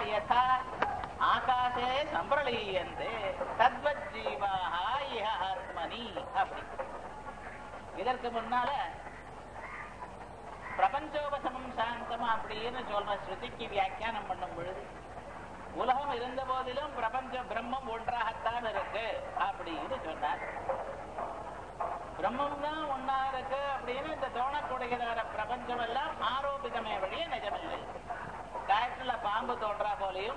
யதா ஆகாசே சம்பிரளீயந்தே தத்வத் ஜீவாக இஹ ஆத்மனி அப்படி இதற்கு முன்னால பிரபஞ்சோபசமம் சாந்தம் அப்படின்னு சொல்ற ஸ்ருதிக்கு வியாக்கியானம் பண்ணும் பொழுது உலகம் இருந்த போதிலும் பிரபஞ்ச பிரம்மம் ஒன்றாகத்தான் இருக்கு அப்படின்னு சொன்னார் பிரம்மம் தான் ஒன்னா இருக்கு அப்படின்னு இந்த தோணக்கூடியதான பிரபஞ்சம் எல்லாம் ஆரோபிதமே வழியே நிஜமில்லை காற்றுல பாம்பு தோன்றா போலையும்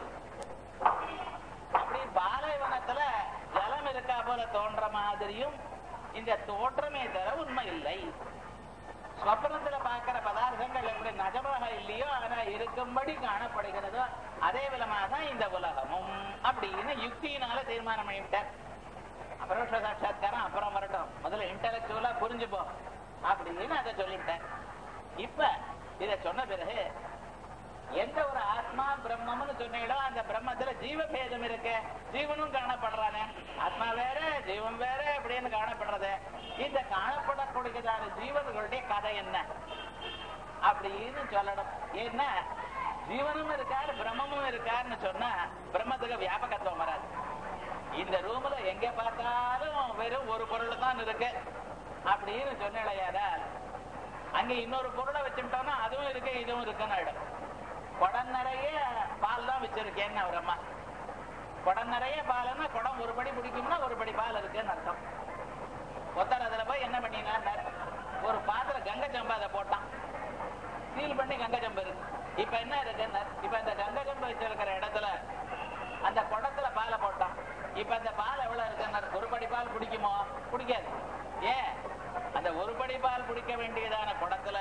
அப்படி பாலைவனத்துல ஜலம் இருக்கா போல தோன்ற மாதிரியும் இந்த தோற்றமே தவிர உண்மை இல்லை ஸ்வப்னத்துல பார்க்கிற பதார்த்தங்கள் எப்படி நஜமாக இல்லையோ ஆனா இருக்கும்படி காணப்படுகிறதோ அதே விதமாக தான் இந்த உலகமும் அப்படின்னு யுக்தியினால தீர்மானம் பண்ணிவிட்டார் அபரோஷ சாட்சாத்காரம் அப்புறம் வரட்டும் முதல்ல இன்டலெக்சுவலா புரிஞ்சுப்போ அப்படின்னு அதை சொல்லிவிட்டேன் இப்ப இத சொன்ன பிறகு எந்த ஒரு ஆத்மா பிரம்மம்னு சொன்னீங்களோ அந்த பிரம்மத்துல ஜீவபேதம் இருக்கு ஜீவனும் காணப்படுறானே ஆத்மா வேற ஜீவன் வேற அப்படின்னு காணப்படுறது இந்த காணப்படக்கூடியதான ஜீவன்களுடைய கதை என்ன அப்படின்னு சொல்லணும் ஏன்னா ஜீவனும் இருக்கார் பிரம்மமும் இருக்காருன்னு சொன்னா பிரம்மத்துக்கு வியாபகத்துவம் வராது இந்த ரூம்ல எங்க பார்த்தாலும் வெறும் ஒரு பொருள் தான் இருக்கு அப்படின்னு சொன்னால் அங்க இன்னொரு பொருளை வச்சுட்டோம்னா அதுவும் இருக்கு இதுவும் இருக்குன்னு ஆயிடும் குடம் நிறைய பால் தான் வச்சிருக்கேன்னு அவர் அம்மா குடம் நிறைய பால்னா குடம் ஒரு படி பிடிக்கும்னா ஒரு படி பால் இருக்குன்னு அர்த்தம் ஒருத்தர் அதுல போய் என்ன பண்ணினார் ஒரு பாத்திர கங்கை சம்பா அதை போட்டான் சீல் பண்ணி கங்கை சம்பு இருக்கு இப்ப என்ன இருக்குன்னு இப்ப இந்த கங்கை சம்பு வச்சிருக்கிற இடத்துல அந்த குடத்துல பாலை போட்டான் இப்ப அந்த பால் எவ்வளவு இருக்குன்னு ஒரு படி பால் பிடிக்குமோ பிடிக்காது ஏன் அந்த ஒரு படி பால் பிடிக்க வேண்டியதான குடத்துல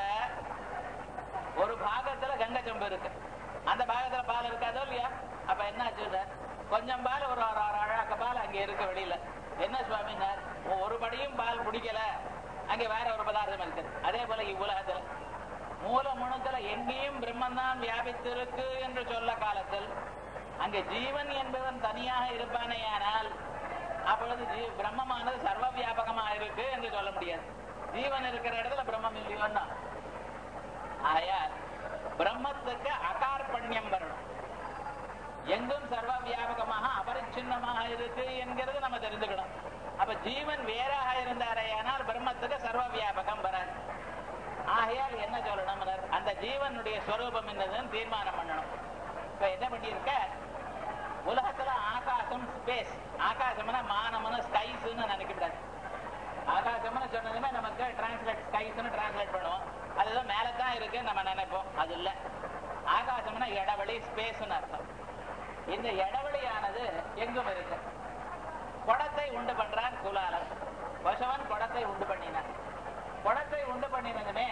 ஒரு பாகத்துல கங்கை சம்பு இருக்கு அந்த பாகத்துல பால் இருக்காதோ இல்லையா அப்ப என்ன ஆச்சு சார் கொஞ்சம் பால் ஒரு ஒரு ஒரு அழாக்க பால் அங்க இருக்கு வெளியில என்ன சுவாமினார் ஒரு படியும் பால் பிடிக்கல அங்க வேற ஒரு பதார்த்தம் இருக்கு அதே போல இவ்வுலகத்துல மூல முணுத்துல எங்கேயும் பிரம்மந்தான் வியாபித்திருக்கு என்று சொல்ல காலத்தில் அங்க ஜீவன் என்பவன் தனியாக இருப்பானேயானால் அப்பொழுது ஜீ பிரம்மமானது சர்வ வியாபகமா இருக்கு என்று சொல்ல முடியாது ஜீவன் இருக்கிற இடத்துல பிரம்மம் இல்லையோன்னா ஆயால் பிரம்மத்துக்கு அகார்பண்யம் வரணும் எங்கும் சர்வ வியாபகமாக அபரிச்சின்னமாக இருக்கு என்கிறது நம்ம தெரிஞ்சுக்கணும் அப்ப ஜீவன் வேறாக இருந்தாரையானால் பிரம்மத்துக்கு சர்வ வியாபகம் வராது ஆகையால் என்ன சொல்லணும் அந்த ஜீவனுடைய ஸ்வரூபம் என்னதுன்னு தீர்மானம் பண்ணணும் இப்ப என்ன பண்ணியிருக்க உலகத்துல ஆகாசம் ஸ்பேஸ் ஆகாசம்னா மானம்னு ஸ்கைஸ்ன்னு நினைக்கக்கூடாது ஆகாசம்னு சொன்னதுமே நமக்கு டிரான்ஸ்லேட் ஸ்கைஸ்னு டிரான்ஸ்லேட் பண்ணுவோம் அதுதான் மேல தான் இருக்கு நம்ம நினைப்போம் அது இல்ல ஆகாசம்னா இடவெளி ஸ்பேஸ்னு அர்த்தம் இந்த இடவெளியானது எங்கும் இருக்கு குடத்தை உண்டு பண்றான் குலாலன் பசவன் குடத்தை உண்டு பண்ணினான் குடத்தை உண்டு பண்ணினதுமே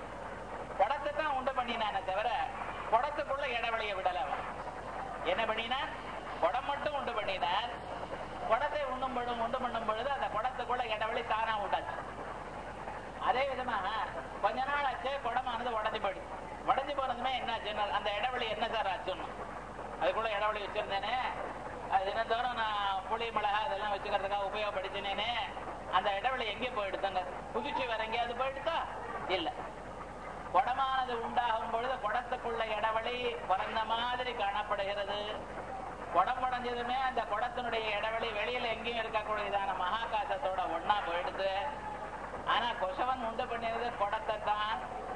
குடத்தை தான் உண்டு பண்ணினானே தவிர குடத்துக்குள்ள இடவெளியை விடல அவன் என்ன பண்ணினான் குடம் மட்டும் உண்டு பண்ணினார் குடத்தை உண்ணும் பொழுது உண்டு பண்ணும் பொழுது அந்த குடத்துக்குள்ள இடவெளி தானா உண்டாச்சு அதே விதமாக கொஞ்ச நாள் ஆச்சு குடமானது உடஞ்சி போயிடுச்சு உடஞ்சி போனதுமே என்ன ஆச்சு அந்த இடவெளி என்ன சார் ஆச்சுன்னு அதுக்குள்ள இடவெளி வச்சிருந்தேனே அது தினந்தோறும் நான் புளி மிளகா இதெல்லாம் வச்சுக்கிறதுக்காக உபயோகப்படுத்தினேனே அந்த இடவெளி எங்கே போயிடுத்தாங்க புதுச்சி வேற எங்கேயாவது போயிடுதா இல்ல குடமானது உண்டாகும் பொழுது குடத்துக்குள்ள இடவெளி குறைந்த மாதிரி காணப்படுகிறது குடம் உடஞ்சதுமே அந்த குடத்தினுடைய இடவெளி வெளியில எங்கேயும் இருக்கக்கூடியதான மகாகாசத்தோட ஒன்னா போயிடுது ஆனா கொசவன் உண்டு பண்ணியது குடத்தை தான்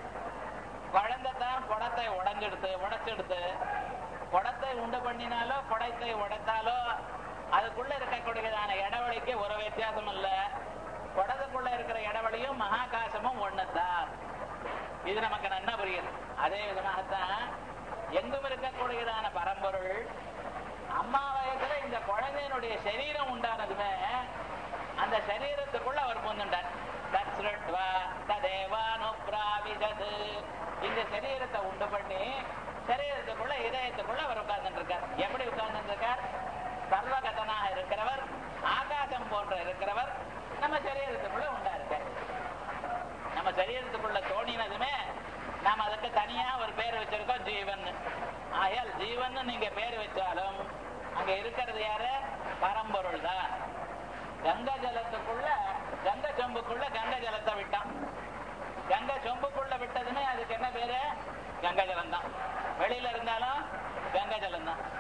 குழந்தை தான் குடத்தை உடஞ்செடுத்து உடைச்செடுத்து குடத்தை உண்டு பண்ணினாலோ குடத்தை உடைத்தாலோ அதுக்குள்ள இருக்கக்கூடியதான இடவெளிக்கு ஒரு வித்தியாசம் இல்ல குடத்துக்குள்ள இருக்கிற இடவெளியும் மகாகாசமும் ஒண்ணுதான் இது நமக்கு நன்னா புரியுது அதே விதமாகத்தான் எங்கும் இருக்கக்கூடியதான பரம்பொருள் அம்மா வயசுல இந்த குழந்தையினுடைய சரீரம் உண்டானதுமே அந்த சரீரத்துக்குள்ள அவர் புந்துண்டார் தத்ருட்வா ததேவானுப்ராவிதது இந்த சரீரத்தை உண்டு பண்ணி சரீரத்துக்குள்ள இதயத்துக்குள்ள அவர் உட்கார்ந்துட்டு இருக்கார் எப்படி உட்கார்ந்துட்டு இருக்கார் சர்வகதனாக இருக்கிறவர் ஆகாசம் போன்ற இருக்கிறவர் நம்ம சரீரத்துக்குள்ள உண்டா இருக்கார் நம்ம சரீரத்துக்குள்ள தோணினதுமே நாம அதுக்கு தனியா ஒரு பேர் வச்சிருக்கோம் ஜீவன் ஆயால் ஜீவன் நீங்க பேர் வச்சாலும் அங்க இருக்கிறது யாரு பரம்பொருள் தான் கங்கை ஜலத்துக்குள்ள கங்கை சொம்புக்குள்ள கங்கை ஜலத்தை விட்டான் கங்கை சொம்புக்குள்ள விட்டதுமே அதுக்கு என்ன பேரு கங்கை ஜலம் தான் வெளியில இருந்தாலும் கங்கை ஜலம் தான்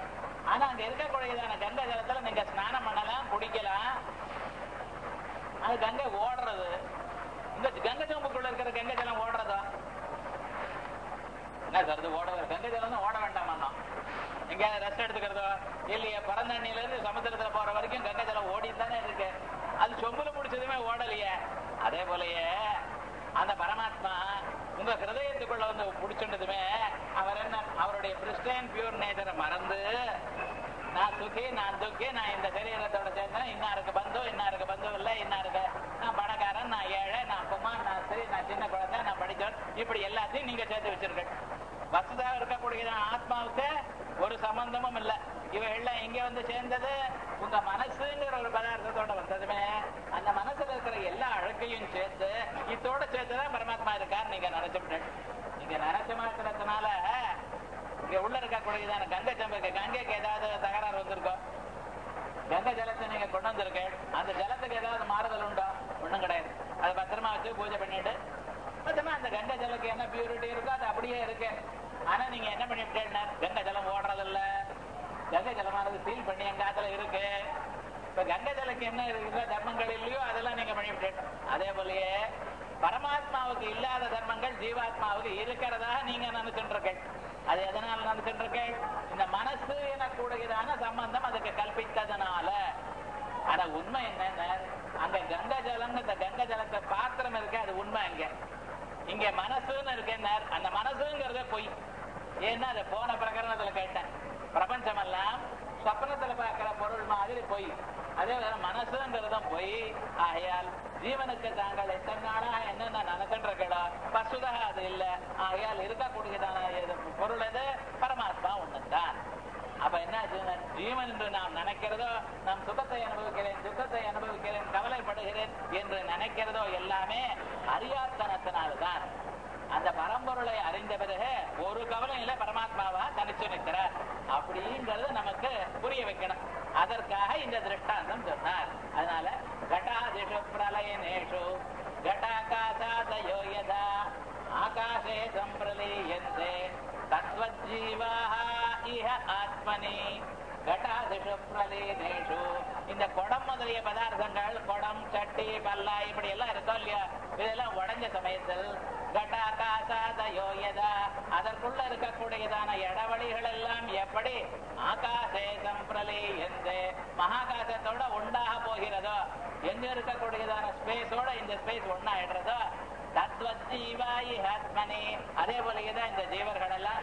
இருக்கக்கூடியதான கங்கை ஜலத்துல நீங்க ஸ்நானம் பண்ணலாம் குடிக்கலாம் அது கங்கை ஓடுறது இந்த கங்கை சொம்புக்குள்ள இருக்கிற கங்கை ஜலம் ஓடுறதா என்ன சார் இது ஓட கங்கை ஜலம் தான் ஓட வேண்டாமா எங்கேயாவது ரெஸ்ட் எடுத்துக்கிறதோ இல்லையே பரந்தண்ணில இருந்து சமுத்திரத்துல போற வரைக்கும் கங்கை ஜலம் ஓடிட்டு தானே இருக்கு அது சொம்புல முடிச்சதுமே ஓடலையே அதே போலயே அந்த பரமாத்மா உங்க ஹிருதயத்துக்குள்ள வந்து பிடிச்சுட்டதுமே அவர் என்ன அவருடைய கிறிஸ்டியன் பியூர் நேச்சரை மறந்து நான் சுகி நான் துக்கி நான் இந்த சரீரத்தோட சேர்ந்தேன் இன்னாருக்கு பந்து இன்னாருக்கு பந்து இல்லை இன்னாருக்கு நான் பணக்காரன் நான் ஏழை நான் குமார் நான் சரி நான் சின்ன குழந்தை நான் படிச்சவன் இப்படி எல்லாத்தையும் நீங்க சேர்த்து வச்சிருக்கேன் வசதா இருக்கக்கூடிய ஆத்மாவுக்கு ஒரு சம்பந்தமும் இல்லை இவ எல்லாம் எங்க வந்து சேர்ந்தது உங்க மனசுங்கிற ஒரு பதார்த்தத்தோட வந்ததுமே அந்த மனசுல இருக்கிற எல்லா அழுக்கையும் சேர்த்து இதோட சேர்த்துதான் பரமாத்மா இருக்கார் நீங்க நினைச்சுட்டு நீங்க நினைச்ச மாத்திரத்தினால இங்க உள்ள இருக்கக்கூடியதான கங்கை சம்பருக்கு கங்கைக்கு ஏதாவது தகராறு வந்திருக்கோம் கங்கை ஜலத்தை நீங்க கொண்டு வந்திருக்கேன் அந்த ஜலத்துக்கு ஏதாவது மாறுதல் உண்டோ ஒண்ணும் கிடையாது அதை பத்திரமா வச்சு பூஜை பண்ணிட்டு பத்திரமா அந்த கங்கை ஜலத்துக்கு என்ன பியூரிட்டி இருக்கோ அது அப்படியே இருக்கு ஆனா நீங்க என்ன பண்ணிவிட்டேன்னா கங்கை ஜலம் ஓடுறது இல்ல கங்கை ஜலமானது சீல் பண்ணி எங்க ஆத்துல இருக்கு இப்ப கங்கை ஜலக்கு என்ன இருக்கிற தர்மங்கள் இல்லையோ அதெல்லாம் நீங்க பண்ணிவிட்டேன் அதே போலயே பரமாத்மாவுக்கு இல்லாத தர்மங்கள் ஜீவாத்மாவுக்கு இருக்கிறதா நீங்க நினைச்சுருக்கீங்க அது எதனால நினைச்சுருக்கீங்க இந்த மனசு எனக்கூடியதான சம்பந்தம் அதுக்கு கல்பித்ததுனால ஆனா உண்மை என்னன்னா அங்க கங்கை ஜலம் இந்த கங்கை ஜலத்தை பாத்திரம் இருக்கு அது உண்மை அங்க இங்க மனசுன்னு இருக்கேன் அந்த மனசுங்கிறத பொய் ஏன்னா அதை போன பிரகரணத்துல கேட்டேன் பிரபஞ்சம் எல்லாம் சொப்னத்துல பார்க்கிற பொருள் மாதிரி பொய் அதே வேற மனசுங்கிறதும் பொய் ஆகையால் ஜீவனுக்கு தாங்கள் எத்தனை நாளா என்னென்ன நினைச்சுருக்கடா பசுதா அது இல்ல ஆகையால் இருக்கக்கூடியதான எது- பொருள் எது பரமாத்மா ஒண்ணுதான் அப்ப என்ன ஆச்சுன்னா, ஜீவன் என்று நாம் நினைக்கிறதோ நாம் சுகத்தை அனுபவிக்கிறேன் துக்கத்தை அனுபவிக்கிறேன் கவலைப்படுகிறேன் என்று நினைக்கிறதோ எல்லாமே அறியாத்தனத்தினால்தான் அந்த பரம்பொருளை அறிந்த பிறகு ஒரு கவலையில பரமாத்மாவா தனிச்சு நிற்கிறார் அப்படிங்கிறது நமக்கு புரிய வைக்கணும் அதற்காக இந்த திருஷ்டாந்தம் சொன்னார் அதனால கட்டாதிஷு பிரலயனேஷு கட்டாகாசாதயோ யதா ஆகாசே சம்பிரலீயந்தே தத்வஜீவாக இஹ ஆத்மனி கட்டாதிஷு பிரலீனேஷு இந்த குடம் முதலிய பதார்த்தங்கள் குடம் சட்டி பல்லா இப்படி எல்லாம் இருக்கோ இல்லையா இதெல்லாம் உடைஞ்ச சமயத்தில் கட்டாகாசாதயோ யதா அதற்குள்ள இருக்கக்கூடியதான இடவழிகள் எல்லாம் எப்படி ஆகாசே சம்பிரலீயந்தே மகாகாசத்தோட உண்டாக போகிறதோ எங்க இருக்கக்கூடியதான ஸ்பேஸோட இந்த ஸ்பேஸ் ஒன்னாயிடுறதோ தத்வஜீவாயி ஆத்மனி அதே போலயேதான் இந்த ஜீவர்கள் எல்லாம்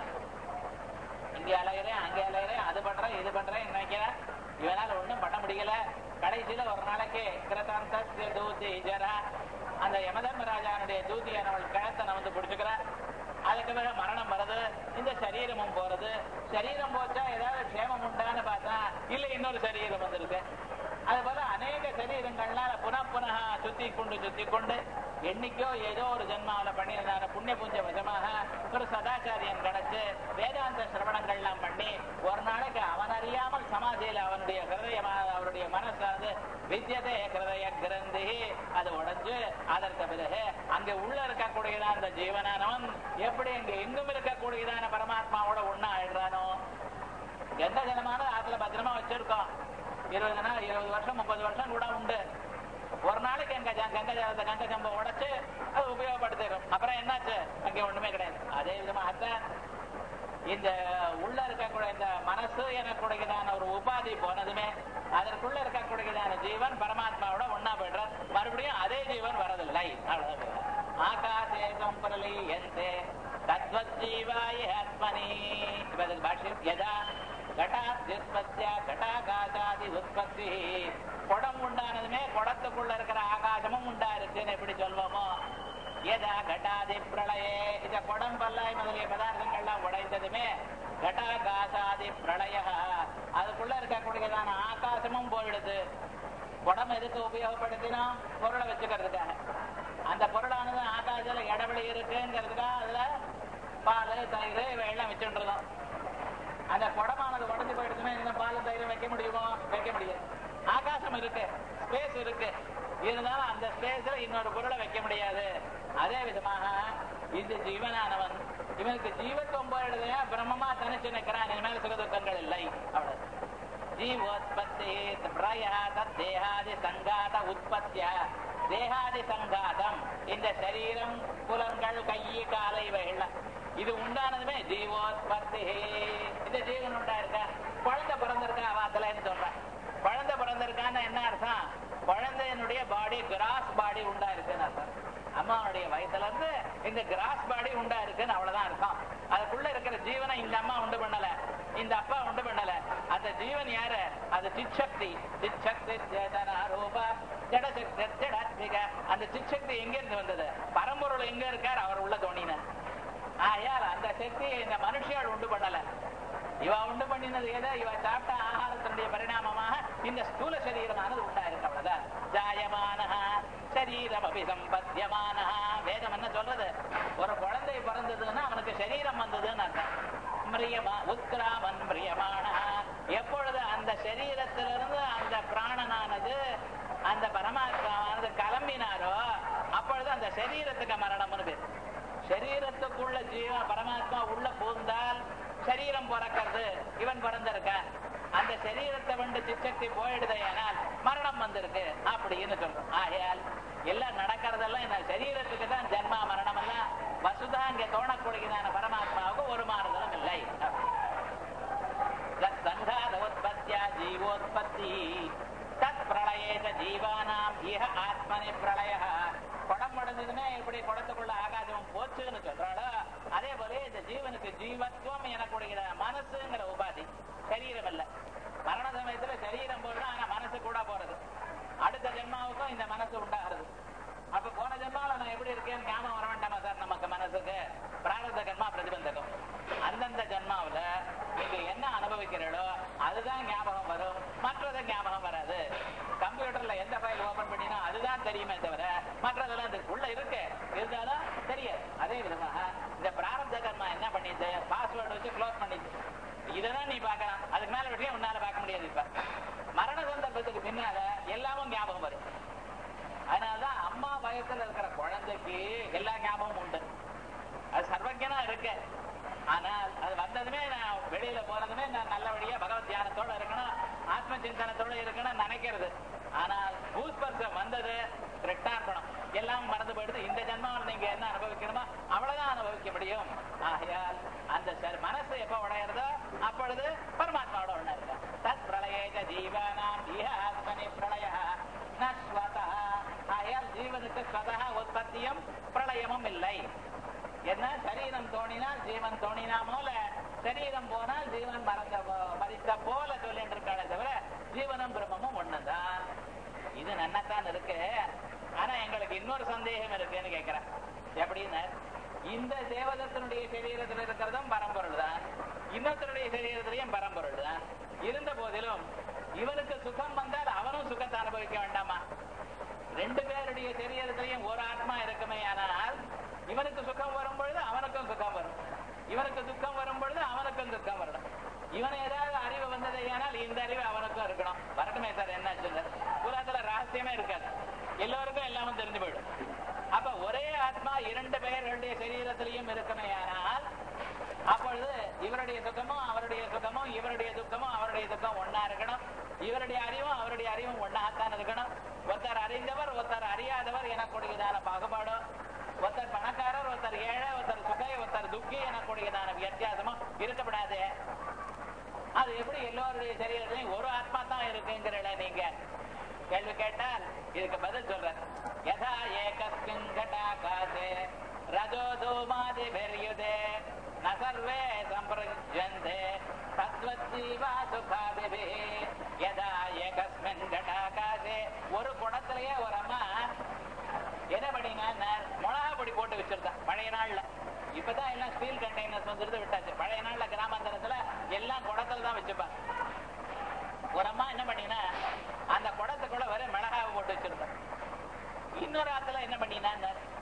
இங்க அலையிறேன் அங்க அலையிறேன் அது பண்றேன் இது பண்றேன் நினைக்கிறேன் இவனால ஒண்ணும் பண்ண முடியல கடைசியில ஒரு நாளைக்கு கிரதாந்த தூதி ஜரா அந்த யமதர்மராஜானுடைய தூதியானவள் கழத்தனை வந்து பிடிச்சுக்கிறா அதுக்கு பிறகு மரணம் வருது இந்த சரீரமும் போறது சரீரம் போச்சா ஏதாவது க்ஷேமம் உண்டான்னு பார்த்தா இல்ல இன்னொரு சரீரம் வந்திருக்கு அது போல அநேக சரீரங்கள்னால புனః புனக சுத்தி கொண்டு சுத்தி கொண்டு என்னைக்கோ ஏதோ ஒரு ஜென்மாவில பண்ணியிருந்தான புண்ணிய புஞ்ச வசமாக ஒரு சதாச்சாரியன் கிடைச்சு வேதாந்த சிரவணங்கள்லாம் பண்ணி ஒரு நாளைக்கு அவன் அறியாமல் சமாதியில அவனுடைய ஹிருதயமா அவருடைய மனசாது வித்தியதே ஹிருதய கிரந்தி அது உடைஞ்சு அதற்கு பிறகு அங்க உள்ள இருக்கக்கூடியதான அந்த ஜீவனானவன் எப்படி அங்க எங்கும் இருக்கக்கூடியதான பரமாத்மாவோட ஒண்ணா ஆயிடுறானோ எந்த ஜனமான ஆத்துல பத்திரமா வச்சிருக்கோம் இருபது நாள் இருபது வருஷம் முப்பது வருஷம் கூட உண்டு ஒரு நாளைக்கு எங்க ஜ- கங்கை ஜலத்தை கங்கை சம்ப உடைச்சு அது உபயோகப்படுத்திடும் அப்புறம் என்னாச்சு அங்க ஒண்ணுமே கிடையாது அதே விதமாகத்தான் இந்த உள்ள இருக்கக்கூடிய இந்த மனசு எனக்கூடியதான ஒரு உபாதி போனதுமே அதற்குள்ள இருக்கக்கூடியதான ஜீவன் பரமாத்மாவோட ஒன்னா போயிடுறார் மறுபடியும் அதே ஜீவன் வரதில்லை அவ்வளவுதான் ஆகாசே சம்பரலி எந்தே தத்வத் ஜீவாய ஆத்மனி இப்ப அதுக்கு பாஷ்யம் யதா கட்டாத்யுத்பத்திய கட்டாகாசாதி உற்பத்தி குடம் உண்டானதுமே குடத்துக்குள்ள இருக்கிற ஆகாசமும் உண்டா இருக்குன்னு எப்படி சொல்வோமோ எதா கட்டாதி பிரளயே இந்த குடம் பல்லாய் முதலிய பதார்த்தங்கள்லாம் உடைந்ததுமே கட்டாகாசாதி பிரளய அதுக்குள்ள இருக்கக்கூடியதான ஆகாசமும் போயிடுது குடம் எதுக்கு உபயோகப்படுத்தினோம் பொருளை வச்சுக்கிறதுக்காக அந்த பொருளானது ஆகாசத்துல இடவெளி இருக்குங்கிறதுக்காக அதுல பால் தயிர் இவையெல்லாம் வச்சுருந்தோம் அந்த குடமானது உடஞ்சு போயிடுச்சுன்னா இந்த பால் தயிர் வைக்க முடியுமோ வைக்க முடியாது ஆகாசம் இருக்கு ஸ்பேஸ் இருக்கு இருந்தாலும் அந்த ஸ்பேஸ்ல இன்னொரு பொருளை வைக்க முடியாது அதே விதமாக இந்த ஜீவனானவன் இவனுக்கு ஜீவத்துவம் போயிடுதுன்னா பிரம்மமா தனிச்சு நிற்கிறான் இனிமேல் சுகதுக்கங்கள் இல்லை அவ்வளவு ஜீவோத்பத்தி பிரயா தத் தேகாதி சங்காத உற்பத்திய தேகாதி சங்காதம் இந்த சரீரம் புலங்கள் கை காலை இவைகள் இது உண்டானதுமே ஜீவோத்பத்தி இந்த ஜீவன் உண்டா இருக்கா குழந்தை பிறந்திருக்கா அவாத்தலன்னு சொல்றேன் குழந்தை பிறந்திருக்கான்னு என்ன அர்த்தம் குழந்தையினுடைய பாடி கிராஸ் பாடி உண்டா இருக்குன்னு அர்த்தம் அம்மாவுடைய வயசுல இருந்து இந்த கிராஸ் பாடி உண்டா இருக்குன்னு அவ்வளவுதான் அர்த்தம் அதுக்குள்ள இருக்கிற ஜீவனை இந்த அம்மா உண்டு பண்ணல இந்த அப்பா உண்டு பண்ணல அந்த ஜீவன் யாரு அது சிச்சக்தி சிச்சக்தி சேதன ரூப ஜடசக்தி ஜடாத்மிக அந்த சிச்சக்தி எங்க இருந்து வந்தது பரம்பொருள் எங்க இருக்கார் அவர் உள்ள தோணினார் ஆயால் அந்த சக்தியை இந்த மனுஷியால் உண்டு பண்ணல இவ உண்டு பண்ணினது ஏதோ இவ சாப்பிட்ட ஆகாரத்தினுடைய பரிணாமமாக இந்த ஸ்தூல சரீரமானது உண்டா இருக்கு அவ்வளவுதான் ஜாயமான சரீரம் அபிசம்பத்தியமான வேதம் என்ன சொல்றது ஒரு குழந்தை பிறந்ததுன்னா அவனுக்கு சரீரம் வந்ததுன்னு அர்த்தம் மிரியமா உத்கிராமன் மிரியமான எப்பொழுது அந்த சரீரத்திலிருந்து அந்த பிராணனானது அந்த பரமாத்மாவானது கிளம்பினாரோ அப்பொழுது அந்த சரீரத்துக்கு மரணம்னு பேர் சரீரத்துக்குள்ள ஜீவ பரமாத்மா உள்ள பூந்தால் சரீரம் பிறக்கிறது இவன் பிறந்திருக்க அந்த சரீரத்தை வந்து சிச்சக்தி போயிடுதையானால் மரணம் வந்திருக்கு அப்படின்னு சொல்றோம் ஆகையால் எல்லாம் நடக்கிறதெல்லாம் இந்த சரீரத்துக்கு தான் ஜென்மா மரணம் எல்லாம் வசுதா இங்க தோணக்கூடியதான பரமாத்மாவுக்கு ஒரு மாறுதலும் இல்லை சங்காத உற்பத்தியா ஜீவோத்பத்தி தத் பிரளயேத ஜீவானாம் இஹ ஆத்மனி பிரளய குடம் உடஞ்சதுமே இப்படி குடத்துக்குள்ள ஆகாசம் போச்சுன்னு சொல்றாளோ அதே போல இந்த ஜீவனுக்கு ஜீவத்துவம் எனக்கூடிய மனசுங்கிற உபாதி சரீரம் இல்ல மரண சமயத்துல சரீரம் போடுறோம் ஆனா மனசு கூட போறது அடுத்த ஜென்மாவுக்கும் இந்த மனசு உண்டாகிறது அப்ப போன ஜென்மாவில நான் எப்படி இருக்கேன்னு ஞாபகம் வர வேண்டாமா சார் நமக்கு மனசுக்கு பிராரத ஜென்மா பிரதிபந்தகம் அந்தந்த ஜென்மாவுல நீங்க என்ன அனுபவிக்கிறீங்களோ அதுதான் ஞாபகம் வரும் மற்றது ஞாபகம் வராது கம்ப்யூட்டர்ல எந்த ஃபைல் ஓபன் பண்ணினா அதுதான் தெரியுமே தவிர மற்றதெல்லாம் அது உள்ள இருக்கு இருந்தாலும் தெரியாது அதே விதமாக இந்த பிராரப்த கர்மா என்ன பண்ணிச்சு பாஸ்வேர்டு வச்சு க்ளோஸ் பண்ணிச்சு இதெல்லாம் நீ பார்க்கலாம் அதுக்கு மேல விஷயம் உன்னால பார்க்க முடியாது இப்ப மரண சந்தர்ப்பத்துக்கு பின்னால எல்லாமும் ஞாபகம் வரும் அதனாலதான் அம்மா வயசுல இருக்கிற குழந்தைக்கு எல்லா ஞாபகமும் உண்டு அது சர்வஜனா இருக்கு ஆனால் அது வந்ததுமே நான் வெளியில போனதுமே நான் நல்லபடியா பகவத் தியானத்தோட இருக்கணும் ஆத்ம சிந்தனத்தோட இருக்கணும் நினைக்கிறது ஆனால் பூஸ்பர்சம் வந்தது ரெட்டார்ப்பணம் எல்லாம் மறந்து போயிடுது இந்த ஜென்மாவில் நீங்க என்ன அனுபவிக்கணுமோ அவ்வளவுதான் அனுபவிக்க முடியும் ஆகையால் அந்த சரி- மனசு எப்ப உடையிறதோ அப்பொழுது பரமாத்மாவோட ஒண்ணு இருக்கு தத் பிரளயேஜ ஜீவானாம் இஹ ஆத்மனி பிரளய நஸ்வதா ஆகையால் ஜீவனுக்கு ஸ்வதா உற்பத்தியும் பிரளயமும் இல்லை என்ன சரீரம் தோணினால் ஜீவன் தோணினா போல சரீரம் போனால் ஜீவன் மறந்த போ- மறித்த போல சொல்லிட்டு இருக்காளே தவிர ஜீவனும் பிரம்மமும் ஒண்ணுதான் இது நன்னத்தான் இருக்கு ஆனா எங்களுக்கு இன்னொரு சந்தேகம் இருக்குன்னு கேக்குறேன் எப்படின்னு இந்த தேவதத்தினுடைய சரீரத்தில் இருக்கிறதும் பரம்பொருள் தான் இன்னொருத்தருடைய சரீரத்திலையும் பரம்பொருள் தான் இருந்த போதிலும் இவனுக்கு சுகம் வந்தால் அவனும் சுகத்தை அனுபவிக்க வேண்டாமா ரெண்டு பேருடைய சரீரத்திலையும் ஒரு ஆத்மா இருக்குமே ஆனால் இவனுக்கு சுகம் வரும் பொழுது அவனுக்கும் சுகம் வரும் இவனுக்கு துக்கம் வரும் பொழுது அவனுக்கும் துக்கம் வரணும் இவன் ஏதாவது அறிவு வந்ததை ஆனால் இந்த அறிவு அவனுக்கும் இருக்கணும் வரட்டுமே சார் என்ன சொல்ல உலகத்துல ரகசியமே இருக்காது எல்லோருக்கும் எல்லாமும் தெரிஞ்சு போயிடும் அப்ப ஒரே ஆத்மா இரண்டு பேர்களுடைய சரீரத்திலையும் இருக்குமே ஆனால் அப்பொழுது இவருடைய சுகமும் அவருடைய சுகமும் இவருடைய துக்கமும் அவருடைய துக்கம் ஒண்ணா இருக்கணும் இவருடைய அறிவும் அவருடைய அறிவும் ஒண்ணாகத்தான் இருக்கணும் ஒருத்தர் அறிந்தவர் ஒருத்தர் அறியாதவர் எனக்கூடியதான பாகுபாடும் ஒருத்தர் பணக்காரர் ஒருத்தர் ஏழை ஒருத்தர் சுகை ஒருத்தர் துக்கி எனக்கூடியதான வித்தியாசமும் இருக்கப்படாது அது எப்படி எல்லோருடைய சரீரத்திலையும் ஒரு ஆத்மா தான் இருக்குங்கிறல நீங்க கேள்வி கேட்டால் இதுக்கு பதில் சொல்றேன் யதா ஏகஸ்மின் கடாகாசே ரஜோ தூமாதி பெரியுதே ந சர்வே சம்பிரஜந்தே தத்வஜீவா சுகாதிபி யதா ஏகஸ்மின் கடாகாசே ஒரு குடத்திலேயே ஒரு அம்மா என்ன பண்ணினா மிளகா பொடி போட்டு வச்சிருந்தா பழைய நாள்ல இப்பதான் எல்லாம் ஸ்டீல் கண்டெய்னர்ஸ் வந்துருந்து விட்டாச்சு பழைய நாள்ல கிராமாந்தரத்துல எல்லாம் குடத்துல தான் வச்சுப்பாங்க ஒரு அம்மா என்ன பண்ணினா அந்த குடத்துக்குள்ள வெறும் மிளகாவை போட்டு வச்சிருந்தா இன்னொரு ஆத்துல என்ன பண்ணினா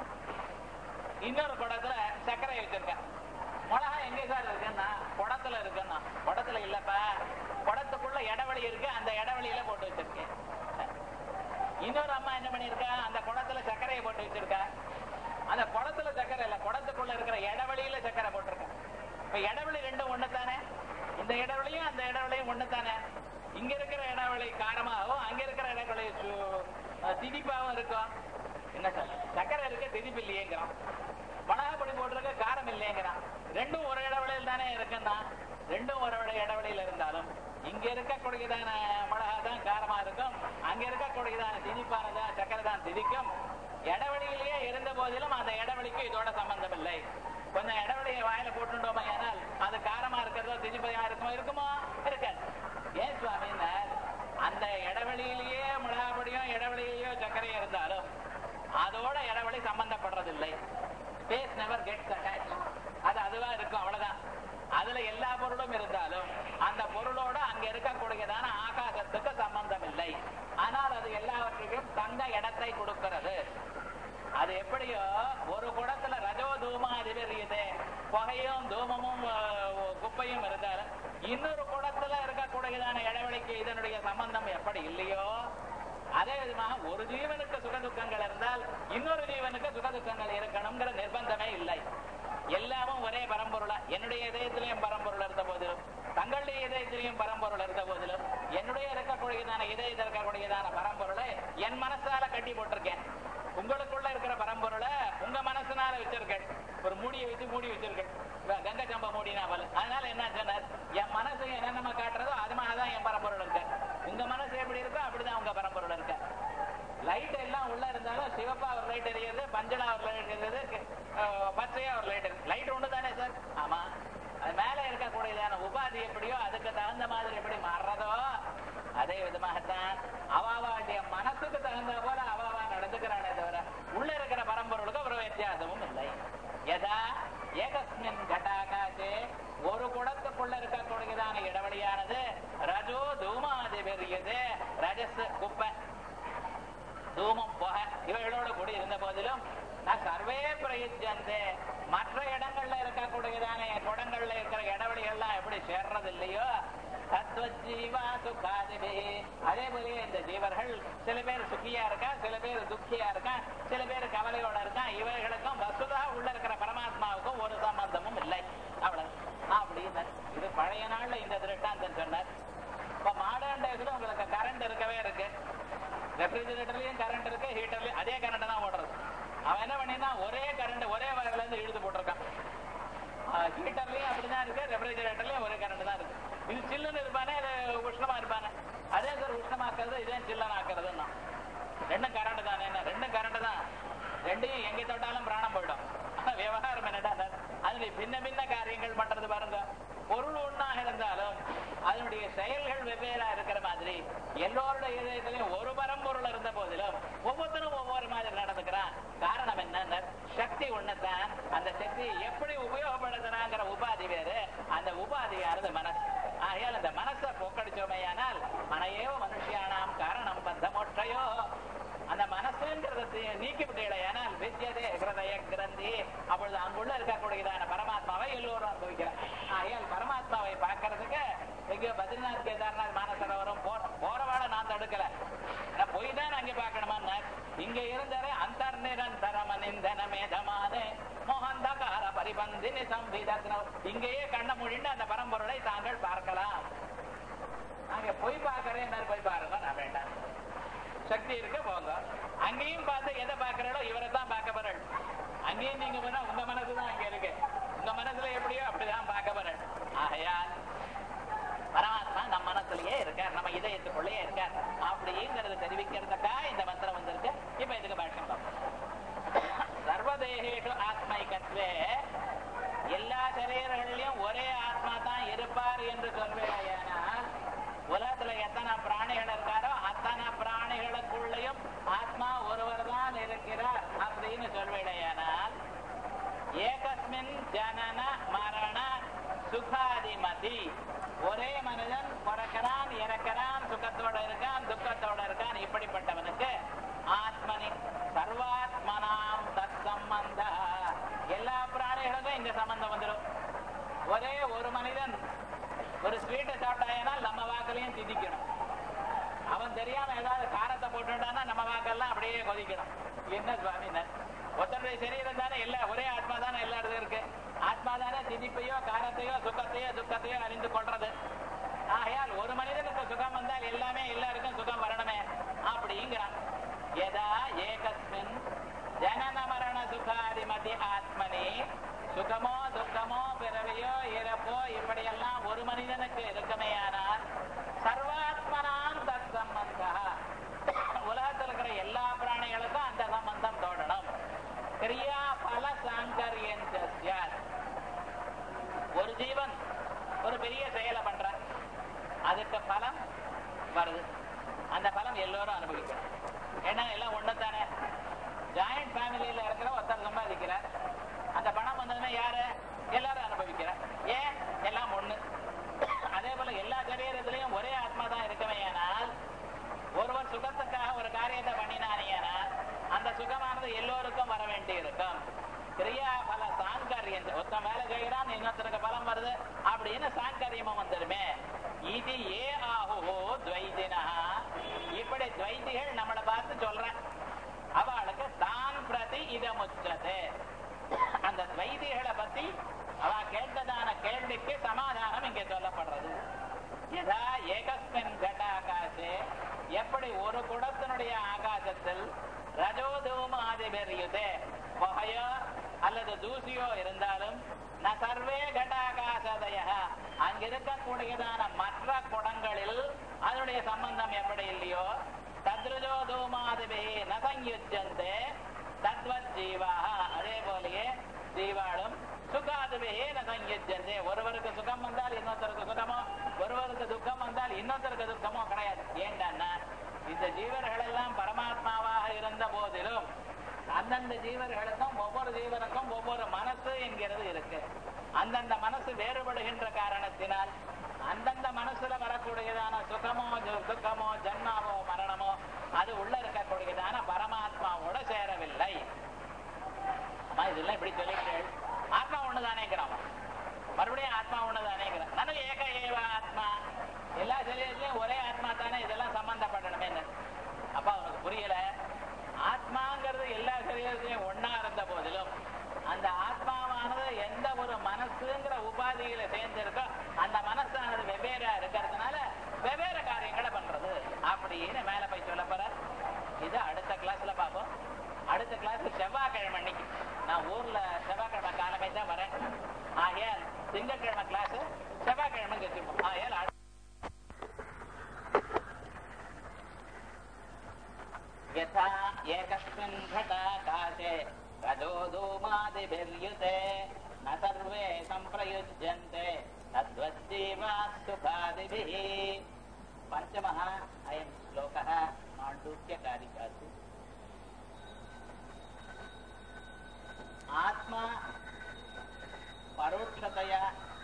இன்னொரு குடத்துல சர்க்கரை வச்சிருக்கா மிளகா எங்க சார் இருக்குன்னா குடத்துல இருக்குன்னா குடத்துல இல்லப்பா குடத்துக்குள்ள இடைவெளி இருக்கு அந்த இடைவெளியில போட்டு வச்சிருக்கேன் இன்னொரு அம்மா என்ன பண்ணிருக்கா அந்த குடத்துல சர்க்கரையை போட்டு வச்சிருக்கா அந்த குடத்துல சர்க்கரை இல்ல குடத்துக்குள்ள இருக்கிற இடைவெளியில சர்க்கரை போட்டிருக்கா இப்ப இடைவெளி ரெண்டும் ஒண்ணு தானே இந்த இடைவெளியும் அந்த இடைவெளியும் ஒண்ணு தானே இங்க இருக்கிற இடைவெளி காரமாகவும் அங்க இருக்கிற இடைவெளி சு- அஹ் திதிப்பாவும் இருக்கும் என்ன சார் சக்கரை இருக்க திதிப்பு இல்லையேங்கிறான் மிளகா பொடி போட்டிருக்க காரம் இல்லையேங்கிறான் ரெண்டும் ஒரு இடைவெளியில் தானே இருக்குன்னா ரெண்டும் ஒரு இட- இடைவெளியில இருந்தாலும் இங்க இருக்கக்கூடியதான மிளகா தான் காரமா இருக்கும் அங்க இருக்கக்கூடியதான திதிப்பானதான் சக்கரை தான் திதிக்கும் இடைவெளியிலேயே இருந்த போதிலும் அந்த இடைவெளிக்கு இதோட சம்பந்தம் இல்லை கொஞ்சம் இடைவெளியை வாயில போட்டுட்டோமே ஆனால் அது காரமா இருக்கிறதோ திதிப்பையா இருக்குமோ இருக்குமோ இருக்காது ஏன் சுவாமின்னார் அந்த இடைவெளியிலேயே மிளகாப்பொடியும் இடைவெளியிலேயோ சர்க்கரையும் இருந்தாலும் அதோட இடைவெளி சம்பந்தப்படுறதில்லை ஸ்பேஸ் நெவர் கெட்ஸ் அட்டாச் அது அதுவா இருக்கும் அவ்வளவுதான் அதுல எல்லா பொருளும் இருந்தாலும் அந்த பொருளோட அங்க இருக்கக்கூடியதான ஆகாசத்துக்கு சம்பந்தம் இல்லை ஆனால் அது எல்லாவற்றுக்கும் தங்க இடத்தை கொடுக்கிறது அது எப்படியோ ஒரு குடத்துல ரஜோ தூமா அதிபெரியுது புகையும் தூமமும் அஹ், குப்பையும் இருந்தாலும் இன்னொரு குடத்துல இருக்கக்கூடியதான இடைவெளிக்கு இதனுடைய சம்பந்தம் எப்படி இல்லையோ அதே விதமாக ஒரு ஜீவனுக்கு சுகதுக்கங்கள் இருந்தால் இன்னொரு ஜீவனுக்கு சுகதுக்கங்கள் இருக்கணுங்கிற நிர்பந்தமே இல்லை எல்லாமும் ஒரே பரம்பொருளா என்னுடைய இதயத்திலையும் பரம்பொருள் இருந்த போதிலும் தங்களுடைய இதயத்திலையும் பரம்பொருள் இருந்த போதிலும் என்னுடைய இருக்கக்கூடியதான இதயத்தில் இருக்கக்கூடியதான பரம்பொருளை என் மனசால கட்டி போட்டிருக்கேன் உங்களுக்குள்ள இருக்கிற பரம்பொருளை உங்க மனசுனால வச்சிருக்கேன் ஒரு மூடியை வச்சு மூடி வச்சிருக்கேன் இவன் கங்கை சம்பா மூடினா போல அதனால என்ன சொன்னார் என் மனசு என்னென்ன காட்டுறதோ அது மாதிரிதான் என் பரம்பொருள் இருக்கு உங்க மனசு எப்படி இருக்கோ அப்படிதான் உங்க பரம்பொருள் இருக்கு லைட் எல்லாம் உள்ள இருந்தாலும் சிவப்பா ஒரு லைட் எரியுது பஞ்சளா ஒரு லைட் எரியுது அஹ், பச்சையா ஒரு லைட் எரியுது லைட் ஒண்ணு தானே சார் ஆமா அது மேல இருக்கக்கூடியதான உபாதி எப்படியோ அதுக்கு தகுந்த மாதிரி எப்படி மாறுறதோ அதே விதமாகத்தான் அவாவாடைய மனசுக்கு தகுந்த போல அவாவா நடந்துக்கிறானே தவிர உள்ள இருக்கிற பரம்பொருளுக்கு ஒரு வித்தியாசமும் இல்லை எதா ஏகஸ்மின் கட்டாகாசே ஒரு குடத்துக்குள்ள இருக்கக்கூடியதான இடைவெளியானது ரஜோ தூமாதி பெரியது ரஜஸ் குப்பை தூமம் புகை இவைகளோடு கூடி இருந்த போதிலும் நான் சர்வே பிரயுஜந்தே மற்ற இடங்கள்ல இருக்கக்கூடியதான குடங்கள்ல இருக்கிற இடைவெளிகள்லாம் எப்படி சேர்றது இல்லையோ தத்துவஜீவா சுகாதிபி அதே போலயே இந்த ஜீவர்கள் சில பேர் சுக்கியா இருக்கா சில பேர் துக்கியா இருக்கா சில பேர் கவலையோட இருக்கா இவைகளுக்கும் வசுதா உள்ள இருக்கிற பரமாத்மாவுக்கும் ஒரு சம்பந்தமும் இல்லை அவ்வளவு அப்படின்னு இது பழைய நாள்ல இந்த திருட்டாந்தன் சொன்னார் இப்ப மாடர்ன் டேஸ்ல உங்களுக்கு கரண்ட் இருக்கவே இருக்கு ரெஃப்ரிஜரேட்டர்லயும் கரண்ட் இருக்கு ஹீட்டர்லயும் அதே கரண்ட் தான் ஓடுறது அவன் என்ன பண்ணினா ஒரே கரண்ட் ஒரே வயர்ல இருந்து இழுத்து போட்டிருக்கான் ஹீட்டர்லயும் அப்படிதான் இருக்கு ரெஃப்ரிஜரேட்டர்லயும் ஒரே கரண்ட் தான் இருக்கு இது சில்லுன்னு இருப்பானே இது உஷ்ணமா இருப்பானே அதே சார் உஷ்ணமாக்குறது இதே சில்லன் ஆக்குறதுன்னா ரெண்டும் கரண்ட் தானே என்ன ரெண்டும் கரண்ட் தான் ரெண்டையும் எங்க தொட்டாலும் பிராணம் போயிடும் ஆனா விவகாரம் என்னடா அதுல பின்ன பின்ன காரியங்கள் பண்றது பாருங்க பொருள் ஒண்ணாக இருந்தாலும் அதனுடைய செயல்கள் வெவ்வேறா இருக்கிற மாதிரி எல்லோருடைய இதயத்திலையும் ஒரு பரம்பொருள் இருந்த போதிலும் ஒவ்வொருத்தரும் ஒவ்வொரு மாதிரி நடந்துக்கிறான் காரணம் என்னன்னா சக்தி ஒண்ணுதான் அந்த சக்தியை எப்படி உபயோகப்படுத்துறாங்கிற உபாதி வேறு அந்த உபாதியானது மனசு ஆகையால் அந்த மனசை போக்கடிச்சோமையானால் மனையேவ மனுஷியானாம் காரணம் பந்தமொற்றையோ அந்த மனசுங்கிறத நீக்கி விட்டீங்களேனால் வித்தியதே ஹிருதய கிரந்தி அப்பொழுது அங்குள்ள இருக்கக்கூடியதான பரமாத்மாவை எல்லோரும் அனுபவிக்கிறார் ஆகையால் பரமாத்மாவை பார்க்கறதுக்கு எங்கேயோ பத்ரிநாத் கேதார்நாத் மானசரோவரம் போற போறவாட நான் தடுக்கல நான் போய் தான் அங்கே பார்க்கணுமா இங்க இருந்தாரே அந்தர் நிரந்தரம் நிந்தன மேதமானே மோகந்தகார பரிபந்தினி சம்பிதத்ன இங்கேயே கண்ண மொழிண்டு அந்த பரம்பொருளை தாங்கள் பார்க்கலாம் அங்க போய் பார்க்கறேன் போய் பாருங்க நான் வேண்டாம் சக்தி இருக்க போங்க அங்கேயும் பார்த்து எதை பார்க்கறோ இவரை தான் பார்க்க போறேன் அங்கேயும் நீங்க போனா உங்க மனசு தான் அங்க இருக்கு உங்க மனசுல எப்படியோ அப்படிதான் பார்க்க போறேன் ஆகையால் பரமாத்மா நம்ம மனசுலயே இருக்கார் நம்ம இதயத்துக்குள்ளேயே இருக்கார் அப்படிங்கிறது தெரிவிக்கிறதுக்கா இந்த மந்திரம் வந்திருக்கு இப்ப இதுக்கு பாஷ்யம் பார்ப்போம் சர்வதேகேஷு ஆத்மைகத்வே எல்லா சரீரங்களிலும் ஒரே ஆத்மா தான் இருப்பார் என்று சொல்வேனால் உலகத்துல எத்தனை பிராணிகள் இருக்காரோ அத்தனை பிராணிகளுக்குள்ளேயும் ஆத்மா ஒருவர் தான் இருக்கிறார் அப்படின்னு சொல்வேடையானால் ஏகஸ்மின் ஜனன மரண சுகாதிமதி ஒரே மனிதன் பிறக்கிறான் இறக்கிறான் சுகத்தோட இருக்கான் துக்கத்தோட இருக்கான் இப்படிப்பட்டவனுக்கு ஆத்மனி சர்வாத்மனாம் தத் சம்பந்த எல்லா பிராணிகளுக்கும் இந்த சம்பந்தம் வந்துடும் ஒரே ஒரு மனிதன் ஒரு ஸ்வீட்டை சாப்பிட்டாயனால் நம்ம வாக்கிலையும் திதிக்கணும் அவன் தெரியாம ஏதாவது காரத்தை போட்டுட்டானா நம்ம வாக்கெல்லாம் அப்படியே கொதிக்கணும் என்ன சுவாமினர் ஒருத்தருடைய சரீரம் தானே இல்ல ஒரே ஆத்மா தானே எல்லா இடத்துலயும் இருக்கு ஆத்மா தானே திதிப்பையோ காரத்தையோ சுகத்தையோ துக்கத்தையோ அறிந்து கொள்றது ஆக ஆகையால் ஒரு மனிதனுக்கு சுகம் வந்தால் எல்லாமே எல்லாருக்கும் சுகம் வரணுமே அப்படிங்கிறான் எதா ஏகஸ்மின் ஜனன மரண சுகாதிமதி ஆத்மனி சுகமோ துக்கமோ பிறவியோ இறப்போ இப்படியெல்லாம் ஒரு மனிதனுக்கு இருக்குமேயானால் சர்வாத்மனாம் தத் சம்பந்தா உலகத்தில் இருக்கிற எல்லா பிராணிகளுக்கும் அந்த சம்பந்தம் தோடணும் கிரியா பல சாங்கரியன் ஒரு ஜீவன் ஒரு பெரிய செயலை பண்றான் அதுக்கு பலம் வருது அந்த பலம் எல்லோரும் அனுபவிக்கணும் ஏன்னா எல்லாம் ஒண்ணு தானே ஜாயிண்ட் ஃபேமிலியில இருக்கிற ஒருத்தர் சம்பாதிக்கிறார் அந்த பணம் வந்ததுன்னா யாரு எல்லாரும் அனுபவிக்கிறார் ஏன் எல்லாம் ஒண்ணு அதே போல எல்லா சரீரத்திலையும் ஒரே ஆத்மா தான் இருக்கவே ஆனால் ஒருவர் சுகத்துக்காக ஒரு காரியத்தை பண்ணினானேனால் அந்த சுகமானது எல்லோருக்கும் வர வேண்டி இருக்கும் கிரியா பல சாங்கரியம் ஒருத்தன் வேலை செய்கிறான் இன்னொருத்தருக்கு பலம் வருது அப்படின்னு சாங்கரியமும் வந்துருமே இது ஏ ஆஹோ துவைதினா இப்படி துவைதிகள் நம்மளை பார்த்து சொல்றேன் அவளுக்கு தான் பிரதி இதமுச்சது அந்த துவைதிகளை பத்தி அவ கேட்டதான கேள்விக்கு சமாதானம் இங்கே சொல்லப்படுறது யதா ஏகஸ்மின் கட்டாகாசே எப்படி ஒரு குடத்தினுடைய ஆகாசத்தில் ரஜோதூமாதிபெரியுதே புகையோ அல்லது தூசியோ இருந்தாலும் ந சர்வே கடாகாசதய அங்க இருக்கக்கூடியதான மற்ற குடங்களில் அதனுடைய சம்பந்தம் எப்படி இல்லையோ தத்ருஜோ தூமாதிபி ந சங்கியுஜந்தே தத்வத் ஜீவாக அதே போலயே ஜீவாளும் சுகாதுபிகே ந சங்கியுஜந்தே ஒருவருக்கு சுகம் வந்தால் இன்னொருத்தருக்கு சுகமோ ஒருவருக்கு துக்கம் வந்தால் இன்னொருத்தருக்கு துக்கமோ கிடையாது ஏண்டான்னா இந்த ஜீவர்கள் எல்லாம் பரமாத்மாவாக இருந்த போதிலும் அந்தந்த ஜீவர்களுக்கும் ஒவ்வொரு ஜீவனுக்கும் ஒவ்வொரு மனசு என்கிறது இருக்கு அந்தந்த மனசு வேறுபடுகின்ற காரணத்தினால் அந்தந்த மனசுல வரக்கூடியதான சுகமோ து- துக்கமோ ஜன்மாவோ மரணமோ அது உள்ள இருக்கக்கூடியதான பரமாத்மாவோட சேரவில்லை அம்மா இதெல்லாம் இப்படி சொல்லிட்டேன் ஆத்மா ஒண்ணுதானேங்கிறான் மறுபடியும் ஆத்மா ஒண்ணுதானேங்கிறான் நனவு ஏக ஏவ ஆத்மா எல்லா சரீரத்திலையும் ஒரே ஆத்மா தானே இதெல்லாம் சம்பந்தப்படணுமே அப்ப அவனுக்கு புரியல ஆத்மாங்கிறது எல்லா சரீரத்திலையும் ஒண்ணா இருந்த போதிலும் அந்த ஆத்மாவானது எந்த ஒரு மனசுங்கிற உபாதியில சேர்ந்திருக்கோ அந்த மனசானது வெவ்வேறா இருக்கிறதுனால வெவ்வேறு காரியங்களை பண்றது அப்படின்னு மேல போய் சொல்ல போற இது அடுத்த கிளாஸ்ல பார்ப்போம் அடுத்த கிளாஸ் செவ்வாய்க்கிழமை அன்னைக்கு நான் ஊர்ல செவ்வாய்க்கிழமை காலமே தான் வரேன் ஆகையால் திங்கட்கிழமை கிளாஸ் செவ்வாய்க்கிழமை வச்சிருப்போம் ஆகையால் அடுத்த यथा एकस्मिन् घटाकाशे रजो धूमादिभिर्युते न सर्वे सम्प्रयुज्यन्ते तद्वज्जीवाः सुखादिभिः पञ्चमः अयं श्लोकः माण्डूक्यकारिकासु आत्मा परोक्षतया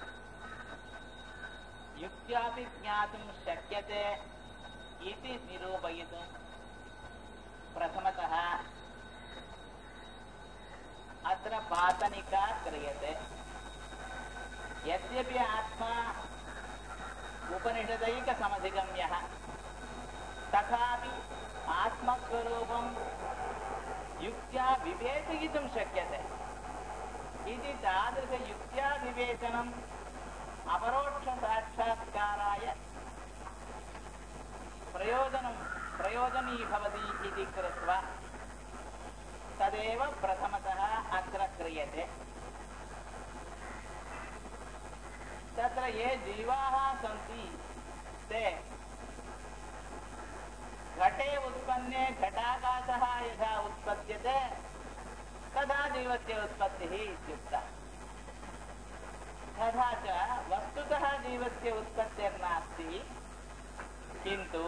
युक्त्यापि ज्ञातुं शक्यते इति निरूपयितुम् प्रथमतः अत्र पातनिका क्रियते यद्यपि आत्मा उपनिषदैकसमधिगम्यः तथापि आत्मस्वरूपं युक्त्या विवेचयितुं शक्यते इति तादृशयुक्त्या विवेचनम् अपरोक्षसाक्षात्काराय प्रयोजनं प्रयोजनी भवति इति कृत्वा तदेव प्रथमतः अत्र क्रियते तत्र ये जीवाः सन्ति ते घटे उत्पन्ने घटाकाशः यथा उत्पद्यते तथा जीवस्य उत्पत्तिः इत्युक्ता तथा च वस्तुतः जीवस्य उत्पत्तिर्नास्ति किन्तु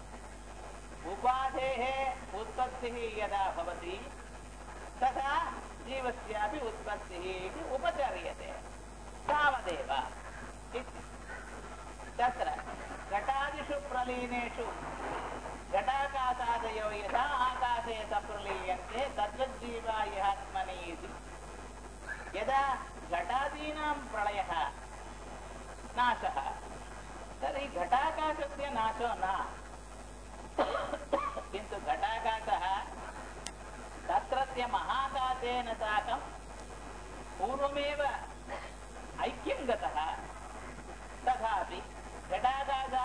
उपाधेः उत्पत्तिः यदा भवति तथा जीवस्यापि उत्पत्तिः इति उपचर्यते तावदेव इति तत्र घटादिषु प्रलीनेषु घटाकाशादयो यथा आकाशे सप्रलीयन्ते तद्वज्जीवा यहात्मनि इति यदा घटादीनां प्रलयः नाशः तर्हि घटाकाशस्य नाशो न किन्तु घटाकाशः तत्रत्य महाकाशेन साकं पूर्वमेव ऐक्यं गतः तथापि घटाकाश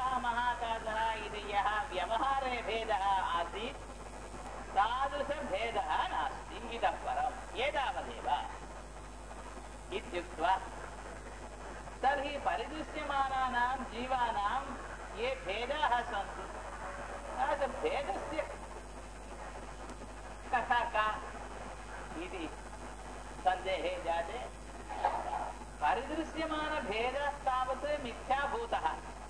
इत्युक्त्वा तर्हि परिदृश्यमानानां जीवानां ये भेदाः सन्ति तादृशभेदस्य कथा का इति सन्देहे जाते परिदृश्यमानभेदस्तावत् मिथ्याभूतः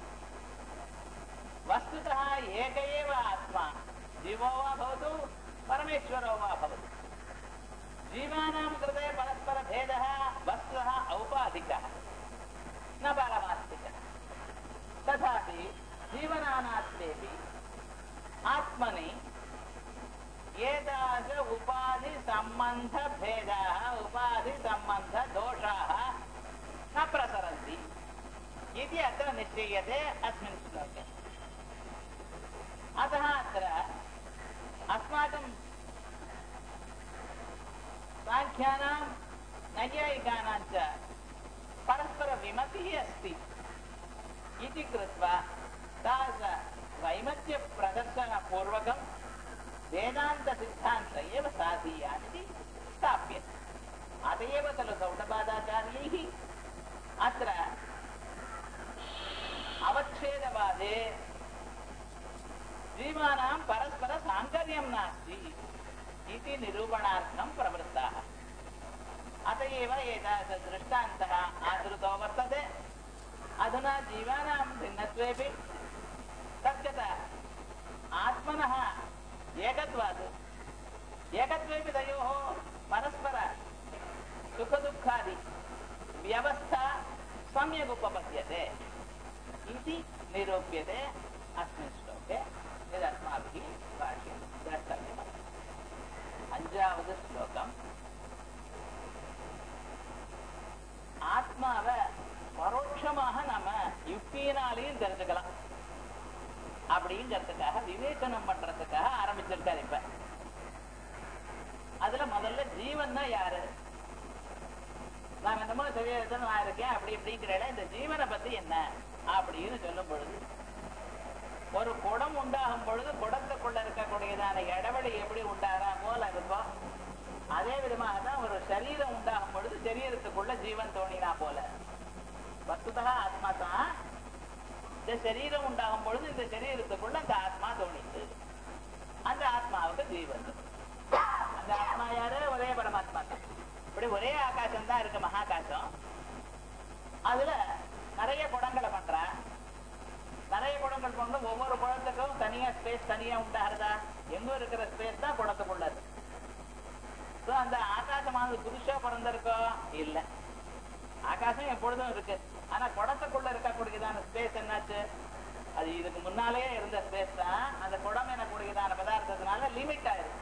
वस्तुतः एक एव आत्मा जीवो वा भवतु परमेश्वरो वा भवतु जीवानां कृते परस्परभेदः वस्तुतः औपाधिकः न पारमास्तिकः तथापि जीवनानात्मेपि आत्मनि एतादृश उपाधिसम्बन्धभेदाः उपाधिसम्बन्धदोषाः न प्रसरन्ति इति अत्र निश्चीयते अस्मिन् श्लोके अतः अत्र अस्माकं साङ्ख्यानां नैयायिकानां च परस्परविमतिः अस्ति इति कृत्वा तादृशवैमत्यप्रदर्शनपूर्वकं वेदान्तसिद्धान्त एव साधीयानिति स्थाप्यते अत एव खलु सौटपादाचार्यैः अत्र अवच्छेदवादे जीवानां परस्परसाङ्कर्यं नास्ति इति निरूपणार्थं प्रवृत्ताः अत एव एतादृष्टान्तः आदृतो वर्तते अधुना जीवानां भिन्नत्वेपि तद्गत आत्मनः एकत्वात् एकत्वेपि तयोः परस्पर सुखदुःखादि व्यवस्था सम्यक् उपपद्यते इति निरूप्यते अस्मिन् श्लोके यदस्माभिः भाष्यं द्रष्टव्यमस्ति அஞ்சாவது ஸ்லோகம் ஆத்மாவை பரோட்சமாக நம்ம யுக்தியினாலையும் தெரிஞ்சுக்கலாம் அப்படிங்கிறதுக்காக விவேச்சனம் பண்றதுக்காக ஆரம்பிச்சிருக்காரு இப்ப அதுல முதல்ல ஜீவன் தான் யாரு நான் என்னமோ சரீரத்தை நான் இருக்கேன் அப்படி இப்படிங்கிற இந்த ஜீவனை பத்தி என்ன அப்படின்னு சொல்லும் பொழுது ஒரு குடம் உண்டாகும் பொழுது குடத்துக்குள்ள இருக்கக்கூடியதான இடவெளி எப்படி உண்டாகிறா போல இருக்கும் அதே விதமாக தான் ஒரு சரீரம் உண்டாகும் பொழுது சரீரத்துக்குள்ள ஜீவன் தோணினா போல வஸ்துதா ஆத்மா தான் இந்த சரீரம் உண்டாகும் பொழுது இந்த சரீரத்துக்குள்ள அந்த ஆத்மா தோணித்து அந்த ஆத்மாவுக்கு ஜீவன் அந்த ஆத்மா யாரு ஒரே பரமாத்மா தான் இப்படி ஒரே ஆகாசம் தான் இருக்கு மகாகாசம் அதுல நிறைய குடங்களை பண்றா நிறைய குடங்கள் கொண்டு ஒவ்வொரு குடத்துக்கும் தனியா ஸ்பேஸ் தனியா உண்டாகிறதா எங்க இருக்கிற ஸ்பேஸ் தான் குடத்துக்குள்ளது So, அந்த ஆகாசமானது புதுசா பிறந்திருக்கோ இல்ல ஆகாசம் எப்பொழுதும் இருக்கு ஆனா குடத்துக்குள்ள இருக்கக்கூடியதான ஸ்பேஸ் என்னாச்சு அது இதுக்கு முன்னாலேயே இருந்த ஸ்பேஸ் தான் அந்த குடம் எனக்கூடியதான பதார்த்தத்தினால லிமிட் ஆயிருக்கு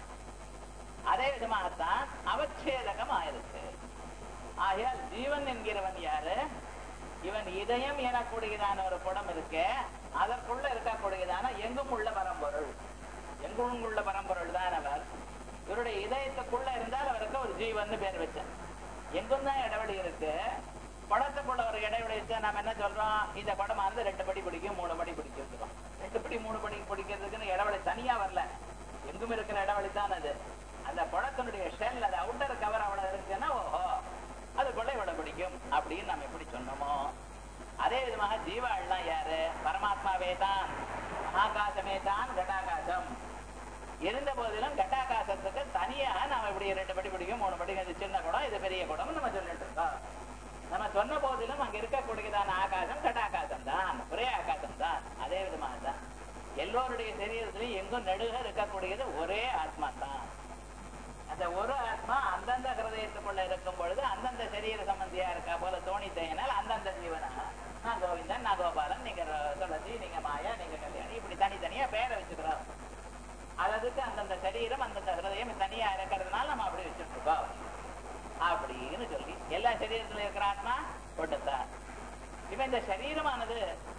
அதே விதமாகத்தான் அவச்சேதகம் ஆயிருக்கு ஆகையால் ஜீவன் என்கிறவன் யாரு இவன் இதயம் எனக்கூடியதான ஒரு குடம் இருக்கு அதற்குள்ள இருக்கக்கூடியதான எங்கும் உள்ள பரம்பொருள் எங்கும் உள்ள பரம்பொருள் தான் அவர் இவருடைய இதயத்துக்குள்ள இருந்தால் அவருக்கு ஒரு ஜீவன் பேர் வச்சார் எங்கும் தான் இடைவெளி இருக்கு குடத்துக்குள்ள ஒரு இடைவெளி வச்சா நாம என்ன சொல்றோம் இந்த குடமானது ரெண்டு படி பிடிக்கும் மூணு படி பிடிக்கும் ரெண்டு படி மூணு படி பிடிக்கிறதுக்குன்னு இடைவெளி தனியா வரல எங்கும் இருக்கிற இடைவெளி தான் அது அந்த குடத்தினுடைய ஷெல் அது அவுட்டர் கவர் அவ்வளவு இருக்குன்னா ஓஹோ அதுக்குள்ள இவ்வளவு பிடிக்கும் அப்படின்னு நம்ம எப்படி சொன்னோமோ அதே விதமாக ஜீவாள்லாம் யாரு பரமாத்மாவே தான் மகாகாசமே தான் கட்டாகாசம் இருந்த போதிலும் கட்டாகாசத்துக்கு தனியாக நாம இப்படி ரெண்டு படி பிடிக்கும் மூணு படி இது சின்ன குடம் இது பெரிய குடம் நம்ம சொல்லிட்டு இருக்கோம் நம்ம சொன்ன போதிலும் அங்க இருக்கக்கூடியதான ஆகாசம் கட்டாகாசம் தான் ஒரே ஆகாசம் தான் அதே விதமாக தான் எல்லோருடைய சரீரத்திலையும் எங்கும் நடுக இருக்கக்கூடியது ஒரே ஆத்மா தான் அந்த ஒரு ஆத்மா அந்தந்த ஹிருதயத்துக்குள்ள இருக்கும் பொழுது அந்தந்த சரீர சம்பந்தியா இருக்கா போல தோணித்தையினால் அந்தந்த ஜீவனா நான் கோவிந்தன் நான் கோபாலன் நீங்க ர- துளசி நீங்க மாயா நீங்க கல்யாணி இப்படி தனித்தனியா பேரை வச்சுக்கிறோம் அதுக்கு அந்தந்த சரீரம் அந்தந்த ஹிருதயம் தனியா இருக்கிறதுனால நம்ம அப்படி வச்சுட்டு இருக்கோம் அப்படின்னு சொல்லி எல்லா சரீரத்துல இருக்கிற ஆத்மா ஒட்டுத்தான் இப்ப இந்த சரீரமானது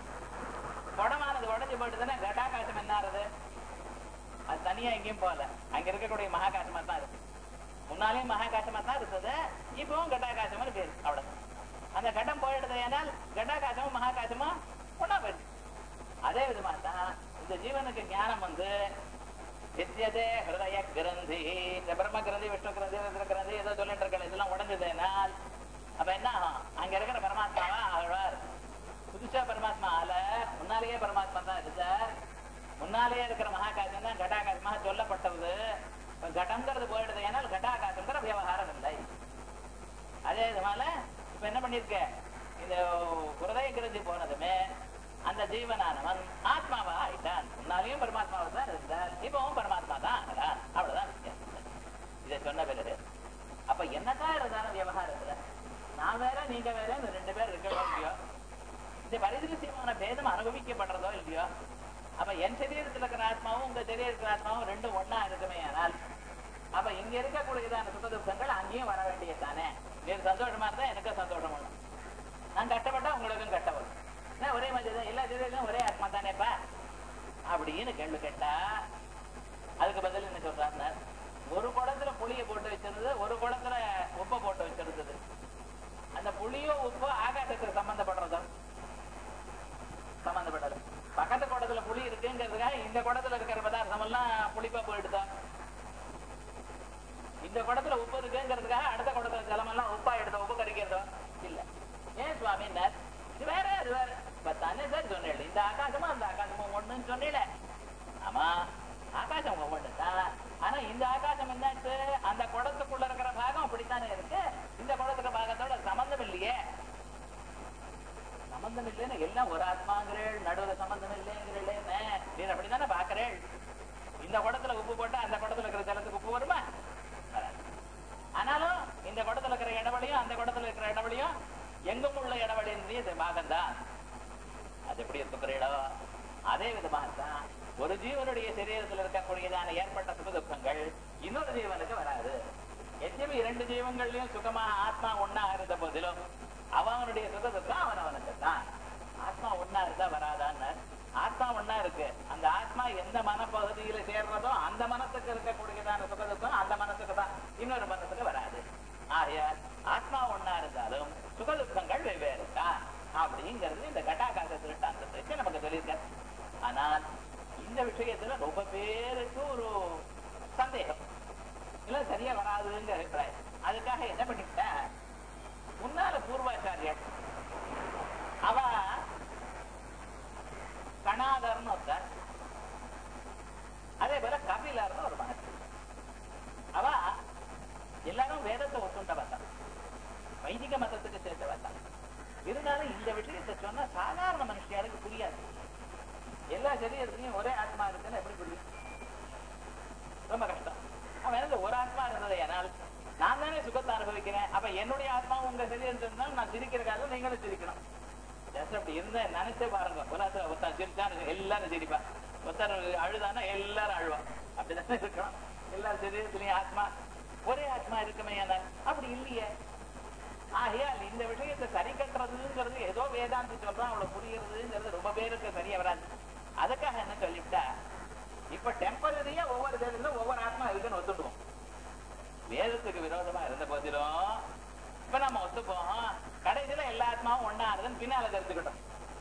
குடமானது உடஞ்சு போயிட்டுதுன்னா கட்டாகாசம் என்ன ஆறுது அது தனியா எங்கேயும் போகல அங்க இருக்கக்கூடிய மகாகாசமா தான் இருக்கு முன்னாலேயும் மகாகாசமா தான் இருந்தது இப்பவும் கட்டாகாசம்னு பேரு அவ்வளவுதான் அந்த கட்டம் போயிடுது ஏனால் கட்டாகாசமும் மகாகாசமும் ஒன்னா போயிடுது அதே விதமா தான் இந்த ஜீவனுக்கு ஞானம் வந்து வித்தியதே ஹிருதய கிரந்தி இந்த பிரம்ம கிரந்தி விஷ்ணு கிரந்தி ருத்ர கிரந்தி ஏதோ சொல்லிட்டு இருக்கல இதெல்லாம் உடஞ்சதுனால் அப்ப என்ன ஆகும் அங்க இருக்கிற பரமாத்மாவா ஆழ்வார் புதுசா பரமாத்மா ஆல முன்னாலேயே பரமாத்மா தான் இருந்தார் முன்னாலேயே இருக்கிற மகாகாசம் தான் கட்டாகாசமாக சொல்லப்பட்டது இப்ப கடங்கிறது போயிடுது ஏன்னால் கட்டாகாசங்கிற விவகாரம் இல்லை அதே இதனால இப்ப என்ன பண்ணிருக்க இந்த ஹிருதய கிருந்தி போனதுமே அந்த ஜீவனானவன் ஆத்மாவா ஆயிட்டான் முன்னாலேயும் பரமாத்மாவா தான் இருந்தார் இப்பவும் பரமாத்மா தான் ஆகிறான் அவ்வளவுதான் வித்தியாசம் இதை சொன்ன பிறகு அப்ப என்னதான் இருந்தாலும் விவகாரத்துல நான் வேற நீங்க வேற இந்த ரெண்டு பேர் இருக்கோ இல்லையோ இந்த பரிதிருசியமான பேதம் அனுபவிக்கப்படுறதோ இல்லையோ அப்ப என் சரீரத்துல இருக்கிற ஆத்மாவும் உங்க சரீரத்தில் இருக்கிற ஆத்மாவும் ரெண்டும் ஒண்ணா இருக்குமே ஆனால் அப்ப இங்க இருக்கக்கூடியதான சுக துக்கங்கள் அங்கேயும் வர வேண்டியதானே நீங்க சந்தோஷமா இருந்தா எனக்கும் சந்தோஷம் வரும் நான் கஷ்டப்பட்டா உங்களுக்கும் கஷ்டம் வரும் ஏன் ஒரே மாதிரி தான் எல்லா சரீரத்திலும் ஒரே ஆத்மா தானேப்பா அப்படின்னு கேள்வி கேட்டா அதுக்கு பதில் என்ன சொல்றாங்க ஒரு குடத்துல புளிய போட்டு வச்சிருந்தது ஒரு குடத்துல உப்பை போட்டு வச்சிருந்தது அந்த புளியோ உப்போ ஆகாசத்துக்கு சம்பந்தப்படுறதோ சம்பந்தப்பட்டது பக்கத்து குடத்துல புளி இருக்குங்கிறதுக்காக இந்த குடத்துல இருக்கிற பதார்த்தம் எல்லாம் புளிப்பா போயிடுதா இந்த குடத்துல உப்பு இருக்குங்கிறதுக்காக அடுத்த குடத்துல ஜலம் எல்லாம் உப்பா எடுத்த உப்பு கறிக்கிறதோ இல்ல ஏன் சுவாமி இது வேற அது வேற இப்ப தானே சார் சொன்னேன் இந்த ஆகாசமும் அந்த ஆகாசமும் ஒண்ணுன்னு சொன்னீல ஆமா ஆகாசம் ஒண்ணு தான் ஆனா இந்த ஆகாசம் என்னாச்சு அந்த குடத்துக்குள்ள இருக்கிற பாகம் அப்படித்தானே இருக்கு இந்த குடத்துக்கு பாகத்தோட சம்பந்தம் இல்லையே சம்பந்தம் இல்லைன்னு எல்லாம் ஒரு ஆத்மாங்கிறேள் நடுவுல சம்பந்தம் இல்லைங்கிறேன் நீர் அப்படித்தானே பாக்குறேள் இந்த குடத்துல உப்பு போட்டா அந்த குடத்துல இருக்கிற ஜலத்துக்கு உப்பு வருமா வராது. ஆனாலும் இந்த குடத்துல இருக்கிற இடவழியும் அந்த குடத்துல இருக்கிற இடவழியும் எங்கும் உள்ள இடவழியினுடைய இது பாகம்தான் அது எப்படி இருக்கிறீடோ அதே விதமாகத்தான் ஒரு ஜீவனுடைய சரீரத்தில் இருக்கக்கூடியதான ஏற்பட்ட சுக துக்கங்கள் இன்னொரு ஜீவனுக்கு வராது எத்தனை இரண்டு ஜீவன்கள்லயும் சுகமா ஆத்மா ஒன்னா இருந்த போதிலும் அவனுடைய சுக துக்கம் அவன் அவனுக்கு தான் ஆத்மா ஒன்னா இருந்தா வராதான்னு ஆத்மா ஒன்னா இருக்கு அந்த ஆத்மா எந்த மனப்பகுதியில சேர்றதோ அந்த மனசுக்கு இருக்கக்கூடியதான சுக துக்கம் அந்த மனசுக்கு தான் இன்னொரு மனசுக்கு வராது ஆகையால் ஆத்மா ஒன்னா இருந்தாலும் சுக துக்கங்கள் வெவ்வேறு தான் அப்படிங்கிறது இந்த கட்டாகாச திருட்டாந்தத்தை வச்சு நமக்கு சொல்லியிருக்காரு ஆனால் இந்த விஷயத்துல ரொம்ப பேருக்கு ஒரு சந்தேகம் இல்ல சரியா வராதுங்கிற அபிப்பிராயம் அதுக்காக என்ன பண்ணிவிட்டேன் முன்னால பூர்வாச்சாரியர் அவ கணாதர்னு ஒருத்தர் அதே போல கபிலர்னு ஒரு மகன் அவ எல்லாரும் வேதத்தை ஒத்துண்டவ தான் வைதிக மதத்துக்கு சேர்ந்தவ தான் இருந்தாலும் இந்த விஷயத்தை சொன்னா சாதாரண மனுஷியாருக்கு புரியாது எல்லா சரீரத்திலையும் ஒரே ஆத்மா இருக்குன்னு எப்படி புரியும் ரொம்ப கஷ்டம் அவன் என்ன ஒரு ஆத்மா இருந்தது ஏனால் நான் தானே சுகத்தை அனுபவிக்கிறேன் அப்ப என்னுடைய ஆத்மா உங்க சரீரத்தில் இருந்தாலும் நான் சிரிக்கிறக்காக நீங்களும் சிரிக்கணும் ஜஸ்ட் அப்படி இருந்தா நினைச்சே பாருங்க உலகத்துல ஒருத்தன் சிரிச்சான்னு எல்லாரும் சிரிப்பா ஒருத்தர் அழுதானா எல்லாரும் அழுவான் அப்படிதானே இருக்கணும் எல்லா சரீரத்திலையும் ஆத்மா ஒரே ஆத்மா இருக்குமே ஆனால் அப்படி இல்லையே ஆகையால் இந்த விஷயத்தை சரி கட்டுறதுங்கிறது ஏதோ வேதாந்தி சொல்றான் அவ்வளவு புரியுறதுங்கிறது ரொம்ப பேருக்கு சரியா வராது அதுக்காக என்ன சொல்லிவிட்டா இப்ப டெம்பரரியா ஒவ்வொரு தேர்தலும் ஒவ்வொரு ஆத்மா இருக்குன்னு ஒத்துடுவோம் வேதத்துக்கு விரோதமா இருந்த போதிலும் இப்ப நம்ம ஒத்துப்போம் கடைசியில எல்லா ஆத்மாவும் ஒன்னா இருக்குன்னு பின்னால தெரிஞ்சுக்கிட்டோம்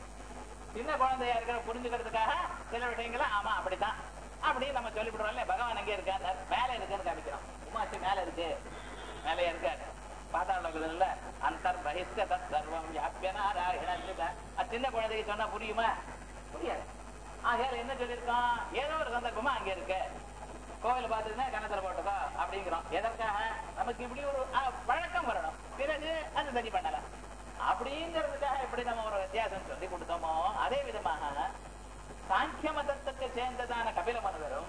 சின்ன குழந்தையா இருக்கிற புரிஞ்சுக்கிறதுக்காக சில விஷயங்களை ஆமா அப்படித்தான் அப்படி நம்ம சொல்லிவிடுறோம்ல பகவான் எங்க இருக்காரு மேல இருக்குன்னு காமிக்கிறோம் உமாச்சி மேல இருக்கு மேலே இருக்காரு பாதாள அந்தர் பகிஷ்க தத் சர்வம் வியாபியனாராயண அது சின்ன குழந்தைக்கு சொன்னா புரியுமா புரியாது ஆகையால என்ன சொல்லியிருக்கோம் ஏதோ ஒரு சந்தர்ப்பமா அங்க இருக்கு கோவில் பார்த்துன்னா கணத்துல போட்டுக்கோ அப்படிங்கிறோம் எதற்காக நமக்கு இப்படி ஒரு ஆ, பழக்கம் வரணும் பிறகு அது சரி பண்ணலாம் அப்படிங்கிறதுக்காக எப்படி நம்ம ஒரு வித்தியாசம் சொல்லி கொடுத்தோமோ அதே விதமாக சாங்கிய மதத்துக்கு சேர்ந்ததான கபில மனிதரும்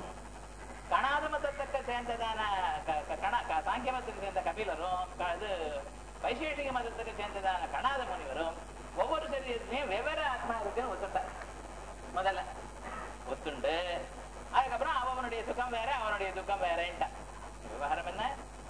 கணாத மதத்துக்கு சேர்ந்ததான க- க- கண- க- சாங்கிய மதத்துக்கு சேர்ந்த கபிலரும் க- இது வைசேஷிக மதத்துக்கு சேர்ந்ததான கணாத முனிவரும் ஒவ்வொரு சரீரத்திலையும் வெவ்வேறு ஆத்மா இருக்குன்னு ஒத்துட்டார் முதல்ல ஒத்துண்டு அதுக்கப்புறம் அவனுடைய சுகம் வேற அவனுடைய துக்கம் வேறேன்ட்டான் விவகாரம் என்ன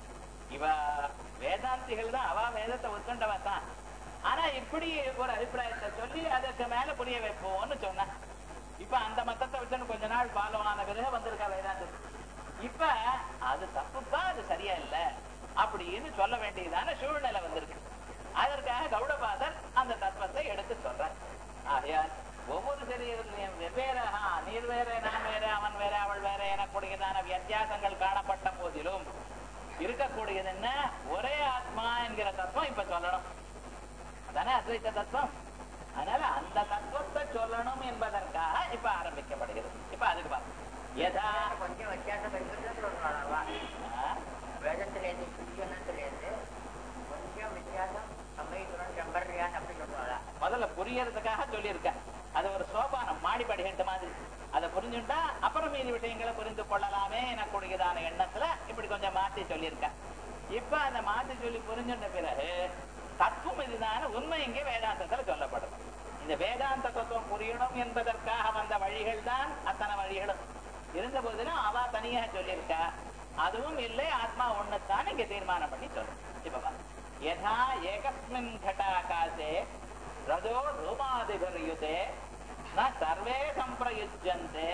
இவ வேதாந்திகள் தான் அவ வேதத்தை ஒத்துண்டவ தான் ஆனா இப்படி ஒரு அபிப்பிராயத்தை சொல்லி அதுக்கு மேல புரிய வைப்போம்னு சொன்ன இப்ப அந்த மத்தத்தை வச்சுன்னு கொஞ்ச நாள் ஃபாலோ ஆன பிறகு வந்திருக்கா வேதாந்தம் இப்ப அது தப்புப்பா அது சரியா இல்ல அப்படின்னு சொல்ல வேண்டியதான சூழ்நிலை வந்திருக்கு அதற்காக கௌடபாதர் அந்த தத்துவத்தை எடுத்து சொல்றார் ஆகையால் ஒவ்வொரு சரீரத்திலையும் வெவ்வேறாக நீர் வேற நான் வேற அவன் வேற அவள் வேற எனக்கூடியதான வித்தியாசங்கள் காணப்பட்ட போதிலும் இருக்கக்கூடியது என்ன ஒரே ஆத்மா என்கிற தத்துவம் இப்ப சொல்லணும் அதானே அத்வைத தத்துவம் அதனால அந்த தத்துவத்தை சொல்லணும் என்பதற்காக இப்ப ஆரம்பிக்கப்படுகிறது இப்ப அதுக்கு பாருங்க யதா கொஞ்சம் வித்தியாசம் இருக்குன்னு சொல்றாங்களா ஆ, வேதத்திலேருந்து சுத்தியனத்திலேருந்து கொஞ்சம் வித்தியாசம் சமயத்துடன் செம்பரியான் அப்படி சொல்றாங்களா முதல்ல புரியறதுக்காக சொல்லியிருக்கேன் அது ஒரு சோபானம் மாடிப்படிகிட்ட மாதிரி அதை புரிஞ்சுட்டா அப்புறம் மீதி விஷயங்களை புரிந்து கொள்ளலாமே எனக்கூடியதான எண்ணத்துல இப்படி கொஞ்சம் மாத்தி சொல்லியிருக்கேன் இப்ப அந்த மாத்தி சொல்லி புரிஞ்சுட்ட பிறகு தத்துவம் இதுதான உண்மை இங்கே வேதாந்தத்துல சொல்லப்படுது இந்த வேதாந்த தத்துவம் புரியணும் என்பதற்காக வந்த வழிகள் தான் அத்தனை வழிகளும் இருந்த போதிலும் அவ தனியா சொல்லியிருக்கா அதுவும் இல்லை ஆத்மா ஒண்ணுத்தான் இங்க தீர்மானம் பண்ணி சொல்லும் இப்ப பாருங்க யதா ஏகஸ்மின் घटाकाशे रजो धूमादिभिर्युते न सर्वे सम्प्रयुज्यन्ते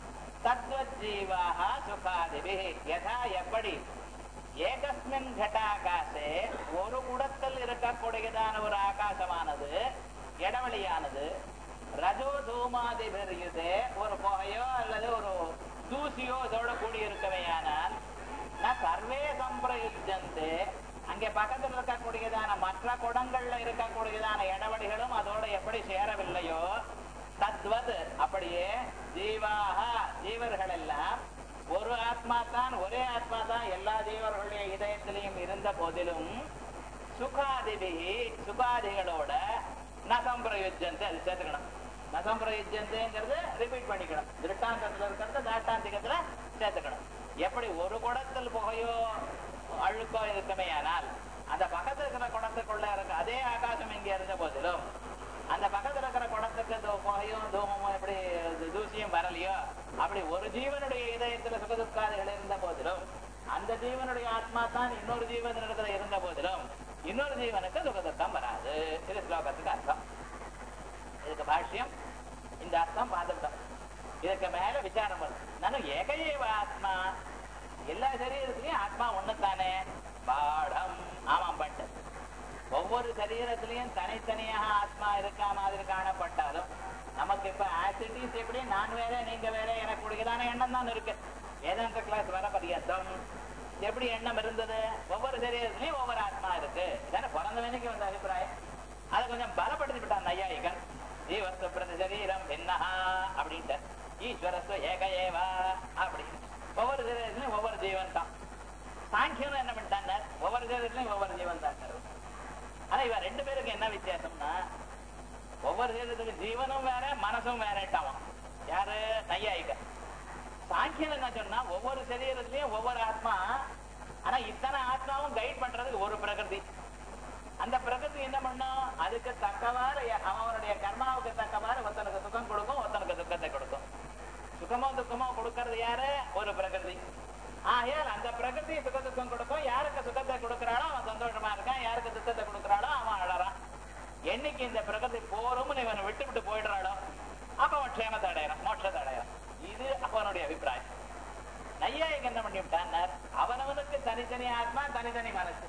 तद्वज्जीवाः सुखादिभिः यथा எப்படி ஏகஸ்மின் घटाकाशे ஒரு குடத்தில் இருக்கக்கூடியதான ஒரு ஆகாசமானது இடவெளியானது ரஜோ தூமாதிபிர்யுதே ஒரு புகையோ அல்லது ஒரு தூசியோ இதோட கூடி இருக்கவையானால் நான் சர்வே சம்பிரயுஜந்தே அங்கே பக்கத்தில் இருக்கக்கூடியதான மற்ற குடங்கள்ல இருக்கக்கூடியதான இடவடிகளும் அதோட எப்படி சேரவில்லையோ தத்வது அப்படியே ஜீவாக ஜீவர்கள் எல்லாம் ஒரு ஆத்மா தான் ஒரே ஆத்மா தான் எல்லா ஜீவர்களுடைய இதயத்திலையும் இருந்த போதிலும் சுகாதிபிகி சுகாதிகளோட நசம்பிரயுஜந்தே அது சேர்த்துக்கணும் நசம்பிரயுஜந்தேங்கிறது ரிப்பீட் பண்ணிக்கணும் திருட்டாந்தத்துல இருக்கிறது தாட்டாந்திகத்துல சேர்த்துக்கணும் எப்படி ஒரு குடத்தில் புகையோ அழுக்கோ இருக்குமே ஆனால் அந்த பக்கத்துல இருக்கிற குடத்துக்குள்ள இருக்க அதே ஆகாசம் இங்க இருந்த போதிலும் அந்த பக்கத்துல இருக்கிற குடத்துக்கு தூ- புகையும் தூமமும் எப்படி இது தூசியும் வரலையோ அப்படி ஒரு ஜீவனுடைய இதயத்துல சுகதுக்காதிகள் இருந்த போதிலும் அந்த ஜீவனுடைய ஆத்மா தான் இன்னொரு ஜீவனிடத்துல இருந்த போதிலும் இன்னொரு ஜீவனுக்கு சுகதுக்கம் வராது இது ஸ்லோகத்துக்கு அர்த்தம் இதுக்கு பாஷ்யம் இந்த அர்த்தம் பார்த்துட்டோம் இதுக்கு மேல விசாரம் வரும் நானும் ஏகையேவ ஆத்மா எல்லா சரீரத்திலையும் ஆத்மா ஒண்ணுதானே பாடம் ஆமாம் பட்டு ஒவ்வொரு சரீரத்திலையும் தனித்தனியாக ஆத்மா இருக்கா மாதிரி காணப்பட்டாலும் நமக்கு இப்ப ஆசிட்டிஸ் எப்படி நான் வேற நீங்க வேற எனக்கு கூடியதான எண்ணம் தான் இருக்கு வேதாந்த கிளாஸ் வர பரியந்தம் எப்படி எண்ணம் இருந்தது ஒவ்வொரு சரீரத்திலையும் ஒவ்வொரு ஆத்மா இருக்கு இதானே பிறந்தவனுக்கு வந்த அபிப்பிராயம் அதை கொஞ்சம் பலப்படுத்தி விட்டான் நையாயிகன் ஜீவஸ்து பிரதி சரீரம் என்னஹா அப்படின்ட்டு ஈஸ்வரஸ்து ஏக ஏவா அப்படின்னு ஒவ்வொரு சரீரத்திலையும் ஒவ்வொரு ஜீவன் தான் சாங்கியம் என்ன பண்ணிட்டாங்க ஒவ்வொரு சரீரத்திலையும் ஒவ்வொரு ஜீவன் தான் ஆனா இவன் ரெண்டு பேருக்கு என்ன வித்தியாசம்னா ஒவ்வொரு சரீரத்துக்கு ஜீவனும் வேற மனசும் வேறட்டாவான் யாரு நையாயிக சாங்கியம் என்ன சொன்னா ஒவ்வொரு சரீரத்திலையும் ஒவ்வொரு ஆத்மா ஆனா இத்தனை ஆத்மாவும் கைட் பண்றதுக்கு ஒரு பிரகிருதி அந்த பிரகிருதி என்ன பண்ணும் அதுக்கு தக்கவாறு அவனுடைய கர்மாவுக்கு தக்கவாறு ஒருத்தனுக்கு சுகம் கொடுக்கும் ஒருத்தனுக்கு துக்கத்தை கொடுக்கும் சுகமோ துக்கமோ கொடுக்கறது யாரு ஒரு பிரகிருதி ஆகையால் அந்த பிரகிருதி சுக துக்கம் கொடுக்கும் யாருக்கு சுகத்தை கொடுக்கறாளோ அவன் சந்தோஷமா இருக்கான் யாருக்கு துக்கத்தை கொடுக்கறாளோ அவன் அழறான் என்னைக்கு இந்த பிரகிருதி போரும்னு இவனை விட்டு விட்டு போயிடுறாளோ அப்ப அவன் க்ஷேமத்தை அடையறான் மோட்சத்தை அடையறான் இது அவனுடைய அபிப்பிராயம் நையாயிக்கு என்ன பண்ணி விட்டான் அவனவனுக்கு தனித்தனி ஆத்மா தனித்தனி மனசு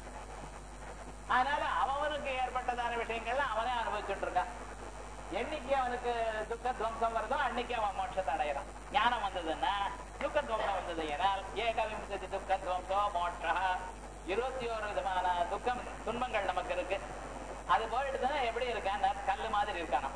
அதனால அவனுக்கு ஏற்பட்டதான விஷயங்கள்லாம் அவனே அனுபவிச்சுட்டு இருக்கான் என்னைக்கு அவனுக்கு துக்க துவம்சம் வருதோ அன்னைக்கு அவன் மோட்சத்தை அடையிறான் ஞானம் வந்ததுன்னா துக்க துவம்சம் வந்தது ஏனால் ஏகவிம்சதி துக்க துவம்சோ மோட்சா இருபத்தி ஒரு விதமான துக்கம் துன்பங்கள் நமக்கு இருக்கு அது போயிடுதுன்னா எப்படி இருக்கான் கல்லு மாதிரி இருக்கானா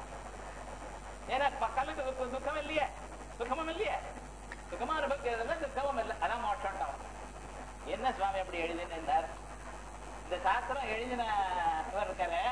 ஏன்னா ப- கல்லுக்கு துக்க- துக்கம் இல்லையே சுகமும் இல்லையே சுகமா அனுபவிக்கிறதுல துக்கமும் இல்லை அதான் மோட்சம் என்ன சுவாமி அப்படி எழுதினார் இந்த சாஸ்திரம் எழுதின இவர் இருக்காரு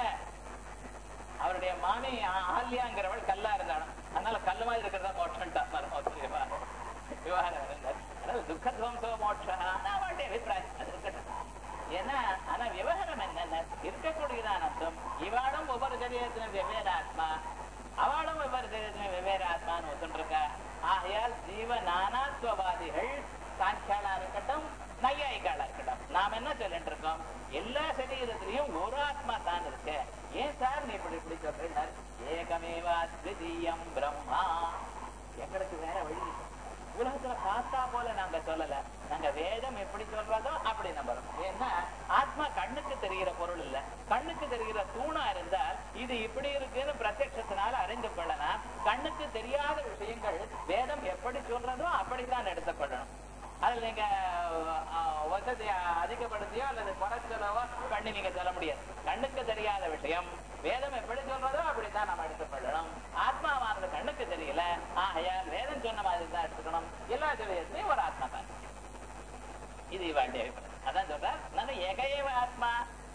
அவருடைய மாமி ஆ- ஆல்யாங்கிறவள் கல்லா இருந்தாலும் அதனால கல்லு மாதிரி இருக்கிறதா மோட்சம்ட்டா பரமோத்தரி விவகாரம் விவகாரம் இருந்தார் அதாவது துக்க துவம்சோ மோட்சா அதான் அவளுடைய அபிப்பிராயம் அது இருக்கட்டும் ஏன்னா ஆனா விவகாரம் என்னென்ன இருக்கக்கூடியதான அர்த்தம் இவாளும் ஒவ்வொரு சரீரத்திலும் வெவ்வேறு ஆத்மா அவளும் ஒவ்வொரு சரீரத்திலும் வெவ்வேறு ஆத்மான்னு ஒத்துருக்கா ஆகையால் ஜீவ நானாத்வவாதிகள் சாங்கியாளா இருக்கட்டும் நையாயிக்காளா இருக்கட்டும் நாம் என்ன சொல்லிட்டு இருக்கோம் எல்லா சரீரத்திலையும் ஒரு ஆத்மா தான் இருக்கு ஏன் சார் நீ இப்படி இப்படி சொல்றீங்க ஏகமேவா திவிதீயம் பிரம்மா எங்களுக்கு வேற வழி இல்லை. உலகத்துல பார்த்தா போல நாங்க சொல்லல நாங்க வேதம் எப்படி சொல்றதோ அப்படி நம்புறோம் ஏன்னா ஆத்மா கண்ணுக்கு தெரிகிற பொருள் இல்ல கண்ணுக்கு தெரிகிற தூணா இருந்தால் இது இப்படி இருக்குன்னு பிரத்யட்சத்தினால அறிந்து கொள்ளலாம் கண்ணுக்கு தெரியாத விஷயங்கள் வேதம் எப்படி சொல்றதோ அப்படித்தான் எடுத்துக்கொள்ளணும் அதுல நீங்க அஹ், ஒத்த வசதியை அதிகப்படுத்தியோ அல்லது குறைச்சலவோ பண்ணி நீங்க சொல்ல முடியாது கண்ணுக்கு தெரியாத விஷயம் வேதம் எப்படி சொல்றதோ அப்படித்தான் நம்ம எடுத்துக்கொள்ளணும் ஆத்மாவானது கண்ணுக்கு தெரியல ஆகையால் வேதம் சொன்ன மாதிரி தான் எடுத்துக்கணும் எல்லா சரீரத்திலையும் ஒரு ஆத்மா தான் இது இவாண்டி அபிப்பிராயம் அதான் சொல்றார் நான் ஏகையவ ஆத்மா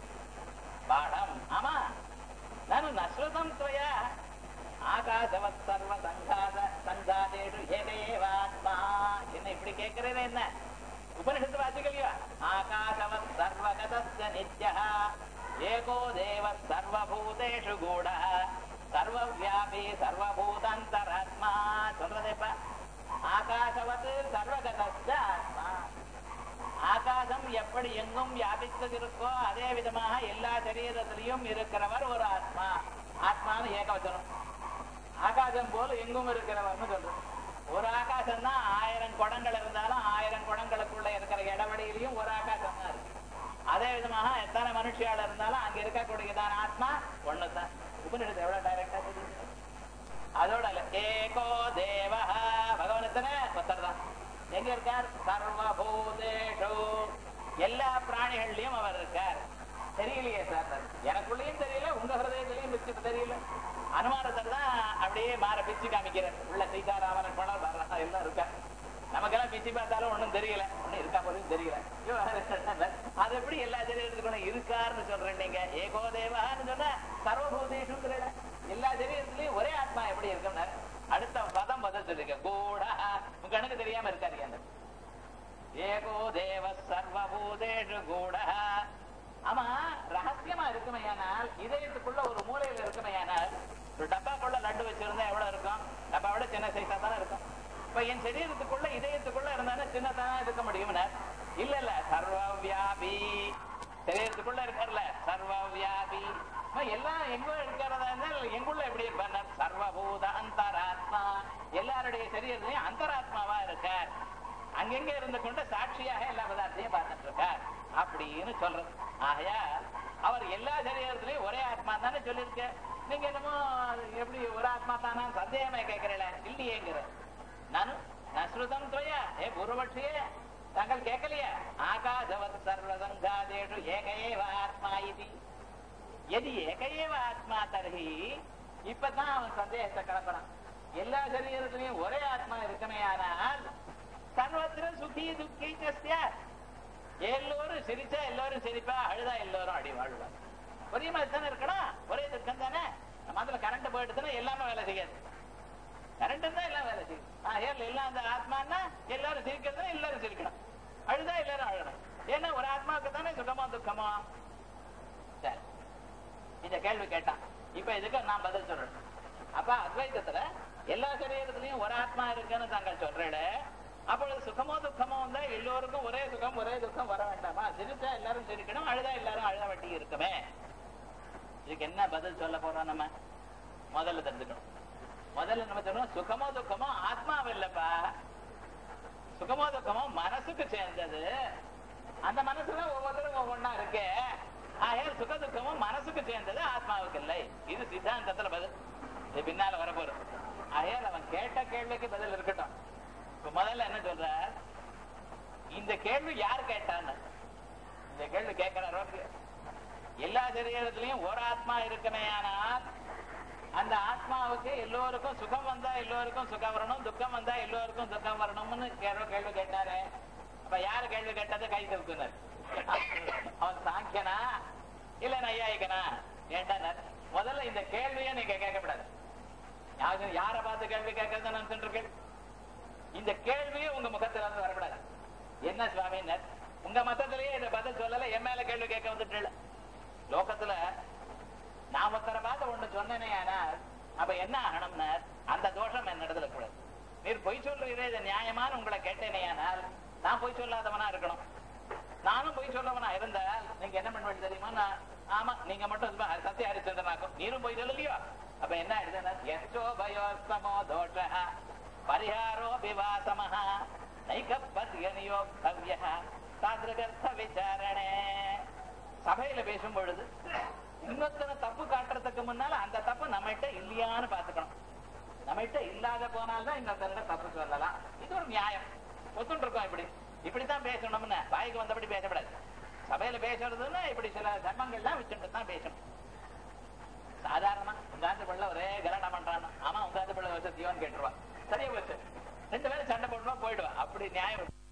பாடம் ஆமா ನಾನು ನಶ್ರುತಂ ತ್ವಯ ஆகாசவத் சர்வ சங்காத சங்காதேஷு ஏகேவாத்மா என்ன இப்படி கேட்கிறேன் என்ன உபனிஷத்து வாசிக்கலையா ஆகாசவத் சர்வகதஸ்ய நித்யः ஏகோ தேவ சர்வபூதேஷு கூடः சர்வவியாபி சர்வபூதாந்தராத்மா சொல்றதேப்பா ஆகாசவத் சர்வகதஸ்ய ஆத்மா ஆகாசம் எப்படி எங்கும் வியாபித்தது இருக்கோ அதே விதமாக எல்லா சரீரத்திலையும் இருக்கிறவர் ஒரு ஆத்மா ஆத்மான்னு ஏகவச்சனம் ஆகாசம் போல எங்கும் இருக்கிறவர்னு சொல்றது ஒரு ஆகாசம் தான் ஆயிரம் குடங்கள் இருந்தாலும் ஆயிரம் குடங்களுக்குள்ள இருக்கிற இடவெளியிலையும் ஒரு ஆகாசம் தான் இருக்கு அதே விதமாக எத்தனை மனுஷியால் இருந்தாலும் அங்க இருக்கக்கூடியதான ஆத்மா ஒண்ணுதான் உபநிஷத்து எவ்வளவு டைரக்டா தெரியுது அதோட இல்ல ஏகோ தேவ பகவானத்தன ஒருத்தர் தான் எங்க இருக்கார் சர்வபூதேஷு எல்லா பிராணிகள்லயும் அவர் இருக்கார் தெரியலையே சார் எனக்குள்ளேயும் தெரியல உங்க ஹிருதயத்திலையும் பிச்சு தெரியல அனுமானத்தர் தான் அப்படியே மாற பிச்சு காமிக்கிறார் உள்ள சீதாராமன் படம் வர்றா எல்லாம் இருக்கா நமக்கெல்லாம் பிச்சு பார்த்தாலும் ஒண்ணும் தெரியல ஒண்ணும் இருக்கா போதும் தெரியல ஐயோ, அது எப்படி எல்லா சரீரத்துக்கும் இருக்காருன்னு சொல்றேன் நீங்க ஏகோ தேவான்னு சொன்னா சர்வபூதேஷுங்கிற எல்லா சரீரத்திலையும் ஒரே ஆத்மா எப்படி இருக்கும்னா அடுத்த பதம் பதம் சொல்லிருக்க கூட உங்க கணக்கு தெரியாம இருக்காரு அந்த ஏகோ தேவ சர்வபூதேஷு கூட ஆமா ரகசியமா இருக்குமையானால் இதயத்துக்குள்ள ஒரு மூலையில இருக்குமையானால் ஒரு டப்பாக்குள்ள லட்டு வச்சிருந்தா எவ்வளவு இருக்கும் டப்பா விட சின்ன சைஸா தானே இருக்கும் இப்ப என் சரீரத்துக்குள்ள இதயத்துக்குள்ள இருந்தானே சின்னதானே இருக்க முடியும்னா இல்ல இல்ல சர்வவியாபி சரீரத்துக்குள்ள இருக்கார்ல சர்வவியாபி அப்ப எல்லாம் எங்க இருக்கிறதா இருந்தால் எங்குள்ள எப்படி இருப்பார் சர்வபூத அந்தராத்மா எல்லாருடைய சரீரத்திலையும் அந்தராத்மாவா இருக்கார் அங்கெங்க இருந்து கொண்டு சாட்சியாக எல்லா பதார்த்தையும் பார்த்துட்டு இருக்கார் அப்படின்னு சொல்றது ஆகையா அவர் எல்லா சரீரத்திலையும் ஒரே ஆத்மா தானே சொல்லியிருக்க நீங்க என்னமோ அது எப்படி ஒரு ஆத்மா தானா சந்தேகமே கேட்கிறீங்கள இல்லையேங்கிற நானும் நஸ்ருதம் துவயா ஏ பூர்வபட்சியே தாங்கள் கேட்கலையா ஆகாசவத் சர்வசங்காதேஷு ஏக ஏவ ஆத்மா இது எது ஏகையவ ஆத்மா தர்ஹி இப்பதான் அவன் சந்தேகத்தை கலப்பறான் எல்லா சரீரத்திலையும் ஒரே ஆத்மா இருக்குமே ஆனால் சர்வத்திர சுகி துக்கி கஸ்ய எல்லோரும் சிரிச்சா எல்லாரும் சிரிப்பா அழுதா எல்லாரும் அடி வாழ்வார் ஒரே மாதிரி தானே இருக்கணும் ஒரே துக்கம் தானே நம்ம அதுல கரண்ட் போயிடுச்சுன்னா எல்லாமே வேலை செய்யாது கரண்ட் தான் எல்லாம் வேலை செய்யும் ஆ, ஏன் எல்லாம் அந்த ஆத்மான்னா எல்லாரும் சிரிக்கிறதா எல்லாரும் சிரிக்கணும் அழுதா எல்லாரும் அழணும் ஏன்னா ஒரு ஆத்மாவுக்கு தானே சுகமா துக்கமா சரி இந்த கேள்வி கேட்டான் இப்ப இதுக்கு நான் பதில் சொல்றேன் அப்ப அத்வைதத்துல எல்லா சரீரத்திலையும் ஒரு ஆத்மா இருக்குன்னு தாங்கள் சொல்றேன் அப்பொழுது சுகமோ துக்கமோ வந்தா எல்லோருக்கும் ஒரே சுகம் ஒரே துக்கம் வர வேண்டாமா சிரிச்சா எல்லாரும் சிரிக்கணும் அழுதா எல்லாரும் அழுத வட்டி இருக்குமே இதுக்கு என்ன பதில் சொல்ல போறோம் நம்ம முதல்ல தெரிஞ்சுக்கணும் முதல்ல நம்ம சொல்லணும் சுகமோ துக்கமோ ஆத்மாவில்லப்பா சுகமோ துக்கமோ மனசுக்கு சேர்ந்தது அந்த மனசுல ஒவ்வொருத்தரும் ஒவ்வொன்னா இருக்கு ஆகையால் சுக துக்கமும் மனசுக்கு சேர்ந்தது ஆத்மாவுக்கு இல்லை இது சித்தாந்தத்துல பதில் இது பின்னால வரப்போறோம் ஆகையால் அவன் கேட்ட கேள்விக்கு பதில் இருக்கட்டும் இப்ப முதல்ல என்ன சொல்ற இந்த கேள்வி யார் கேட்டான்னு இந்த கேள்வி கேட்கிறாரோ எல்லா சரீரத்திலையும் ஒரு ஆத்மா இருக்குமே ஆனால் அந்த ஆத்மாவுக்கு எல்லோருக்கும் சுகம் வந்தா எல்லோருக்கும் சுகம் வரணும் துக்கம் வந்தா எல்லோருக்கும் துக்கம் வரணும்னு கேள்வி கேள்வி கேட்டாரு அப்ப யாரு கேள்வி கேட்டது கை தூக்குனர் அவன் சாங்கியனா இல்ல நையாயிக்கனா ஏண்டார் முதல்ல இந்த கேள்வியை நீங்க கேட்கக்கூடாது யாரு யார பார்த்து கேள்வி கேட்கறது நினைச்சுட்டு இருக்கேன் இந்த கேள்வியே உங்க முகத்துல இருந்து வரக்கூடாது என்ன சுவாமினர் உங்க மத்தத்திலேயே இதை பதில் சொல்லல என் மேல கேள்வி கேட்க வந்துட்டு லோகத்துல நான் ஒருத்தரை பார்த்து ஒண்ணு சொன்னேனே ஆனால் அப்ப என்ன ஆகணும்னா அந்த தோஷம் என்னிடத்துல கூடாது நீர் பொய் சொல்றீரே இது நியாயமான உங்களை கேட்டேனே ஆனால் நான் பொய் சொல்லாதவனா இருக்கணும் நானும் பொய் சொல்றவனா இருந்தால் நீங்க என்ன பண்ண வேண்டியது தெரியுமா நான் ஆமா நீங்க மட்டும் சும்மா சத்திய ஹரிச்சந்திரனாக்கும் நீரும் பொய் சொல்லலையோ அப்ப என்ன ஆயிடுதுன்னா எச்சோ பயோஸ்தமோ தோஷ பரிகாரோ விவாசமஹ நைகப்பத்யனியோ கவ்ய தாதிருகர்த்த விசாரணே சபையில பேசும் பொழுது இன்னொருத்தனை தப்பு காட்டுறதுக்கு முன்னால அந்த தப்பு நம்மகிட்ட இல்லையான்னு பாத்துக்கணும் நம்மகிட்ட இல்லாத போனால்தான் இன்னொருத்தன தப்பு சொல்லலாம் இது ஒரு நியாயம் ஒத்துட்டு இருக்கோம் இப்படி இப்படித்தான் பேசணும்னு வாய்க்கு வந்தபடி பேசக்கூடாது சபையில பேசுறதுன்னா இப்படி சில தர்மங்கள்லாம் வச்சுட்டு தான் பேசணும் சாதாரணமா உங்காந்து பிள்ளை ஒரே கலாட்டம் பண்றான் ஆமா உங்காந்து பிள்ளை வச்சு தீவன் கேட்டுருவா சரியா போச்சு ரெண்டு பேரும் சண்டை போட்டுவா போயிடுவா அப்படி நியாயம்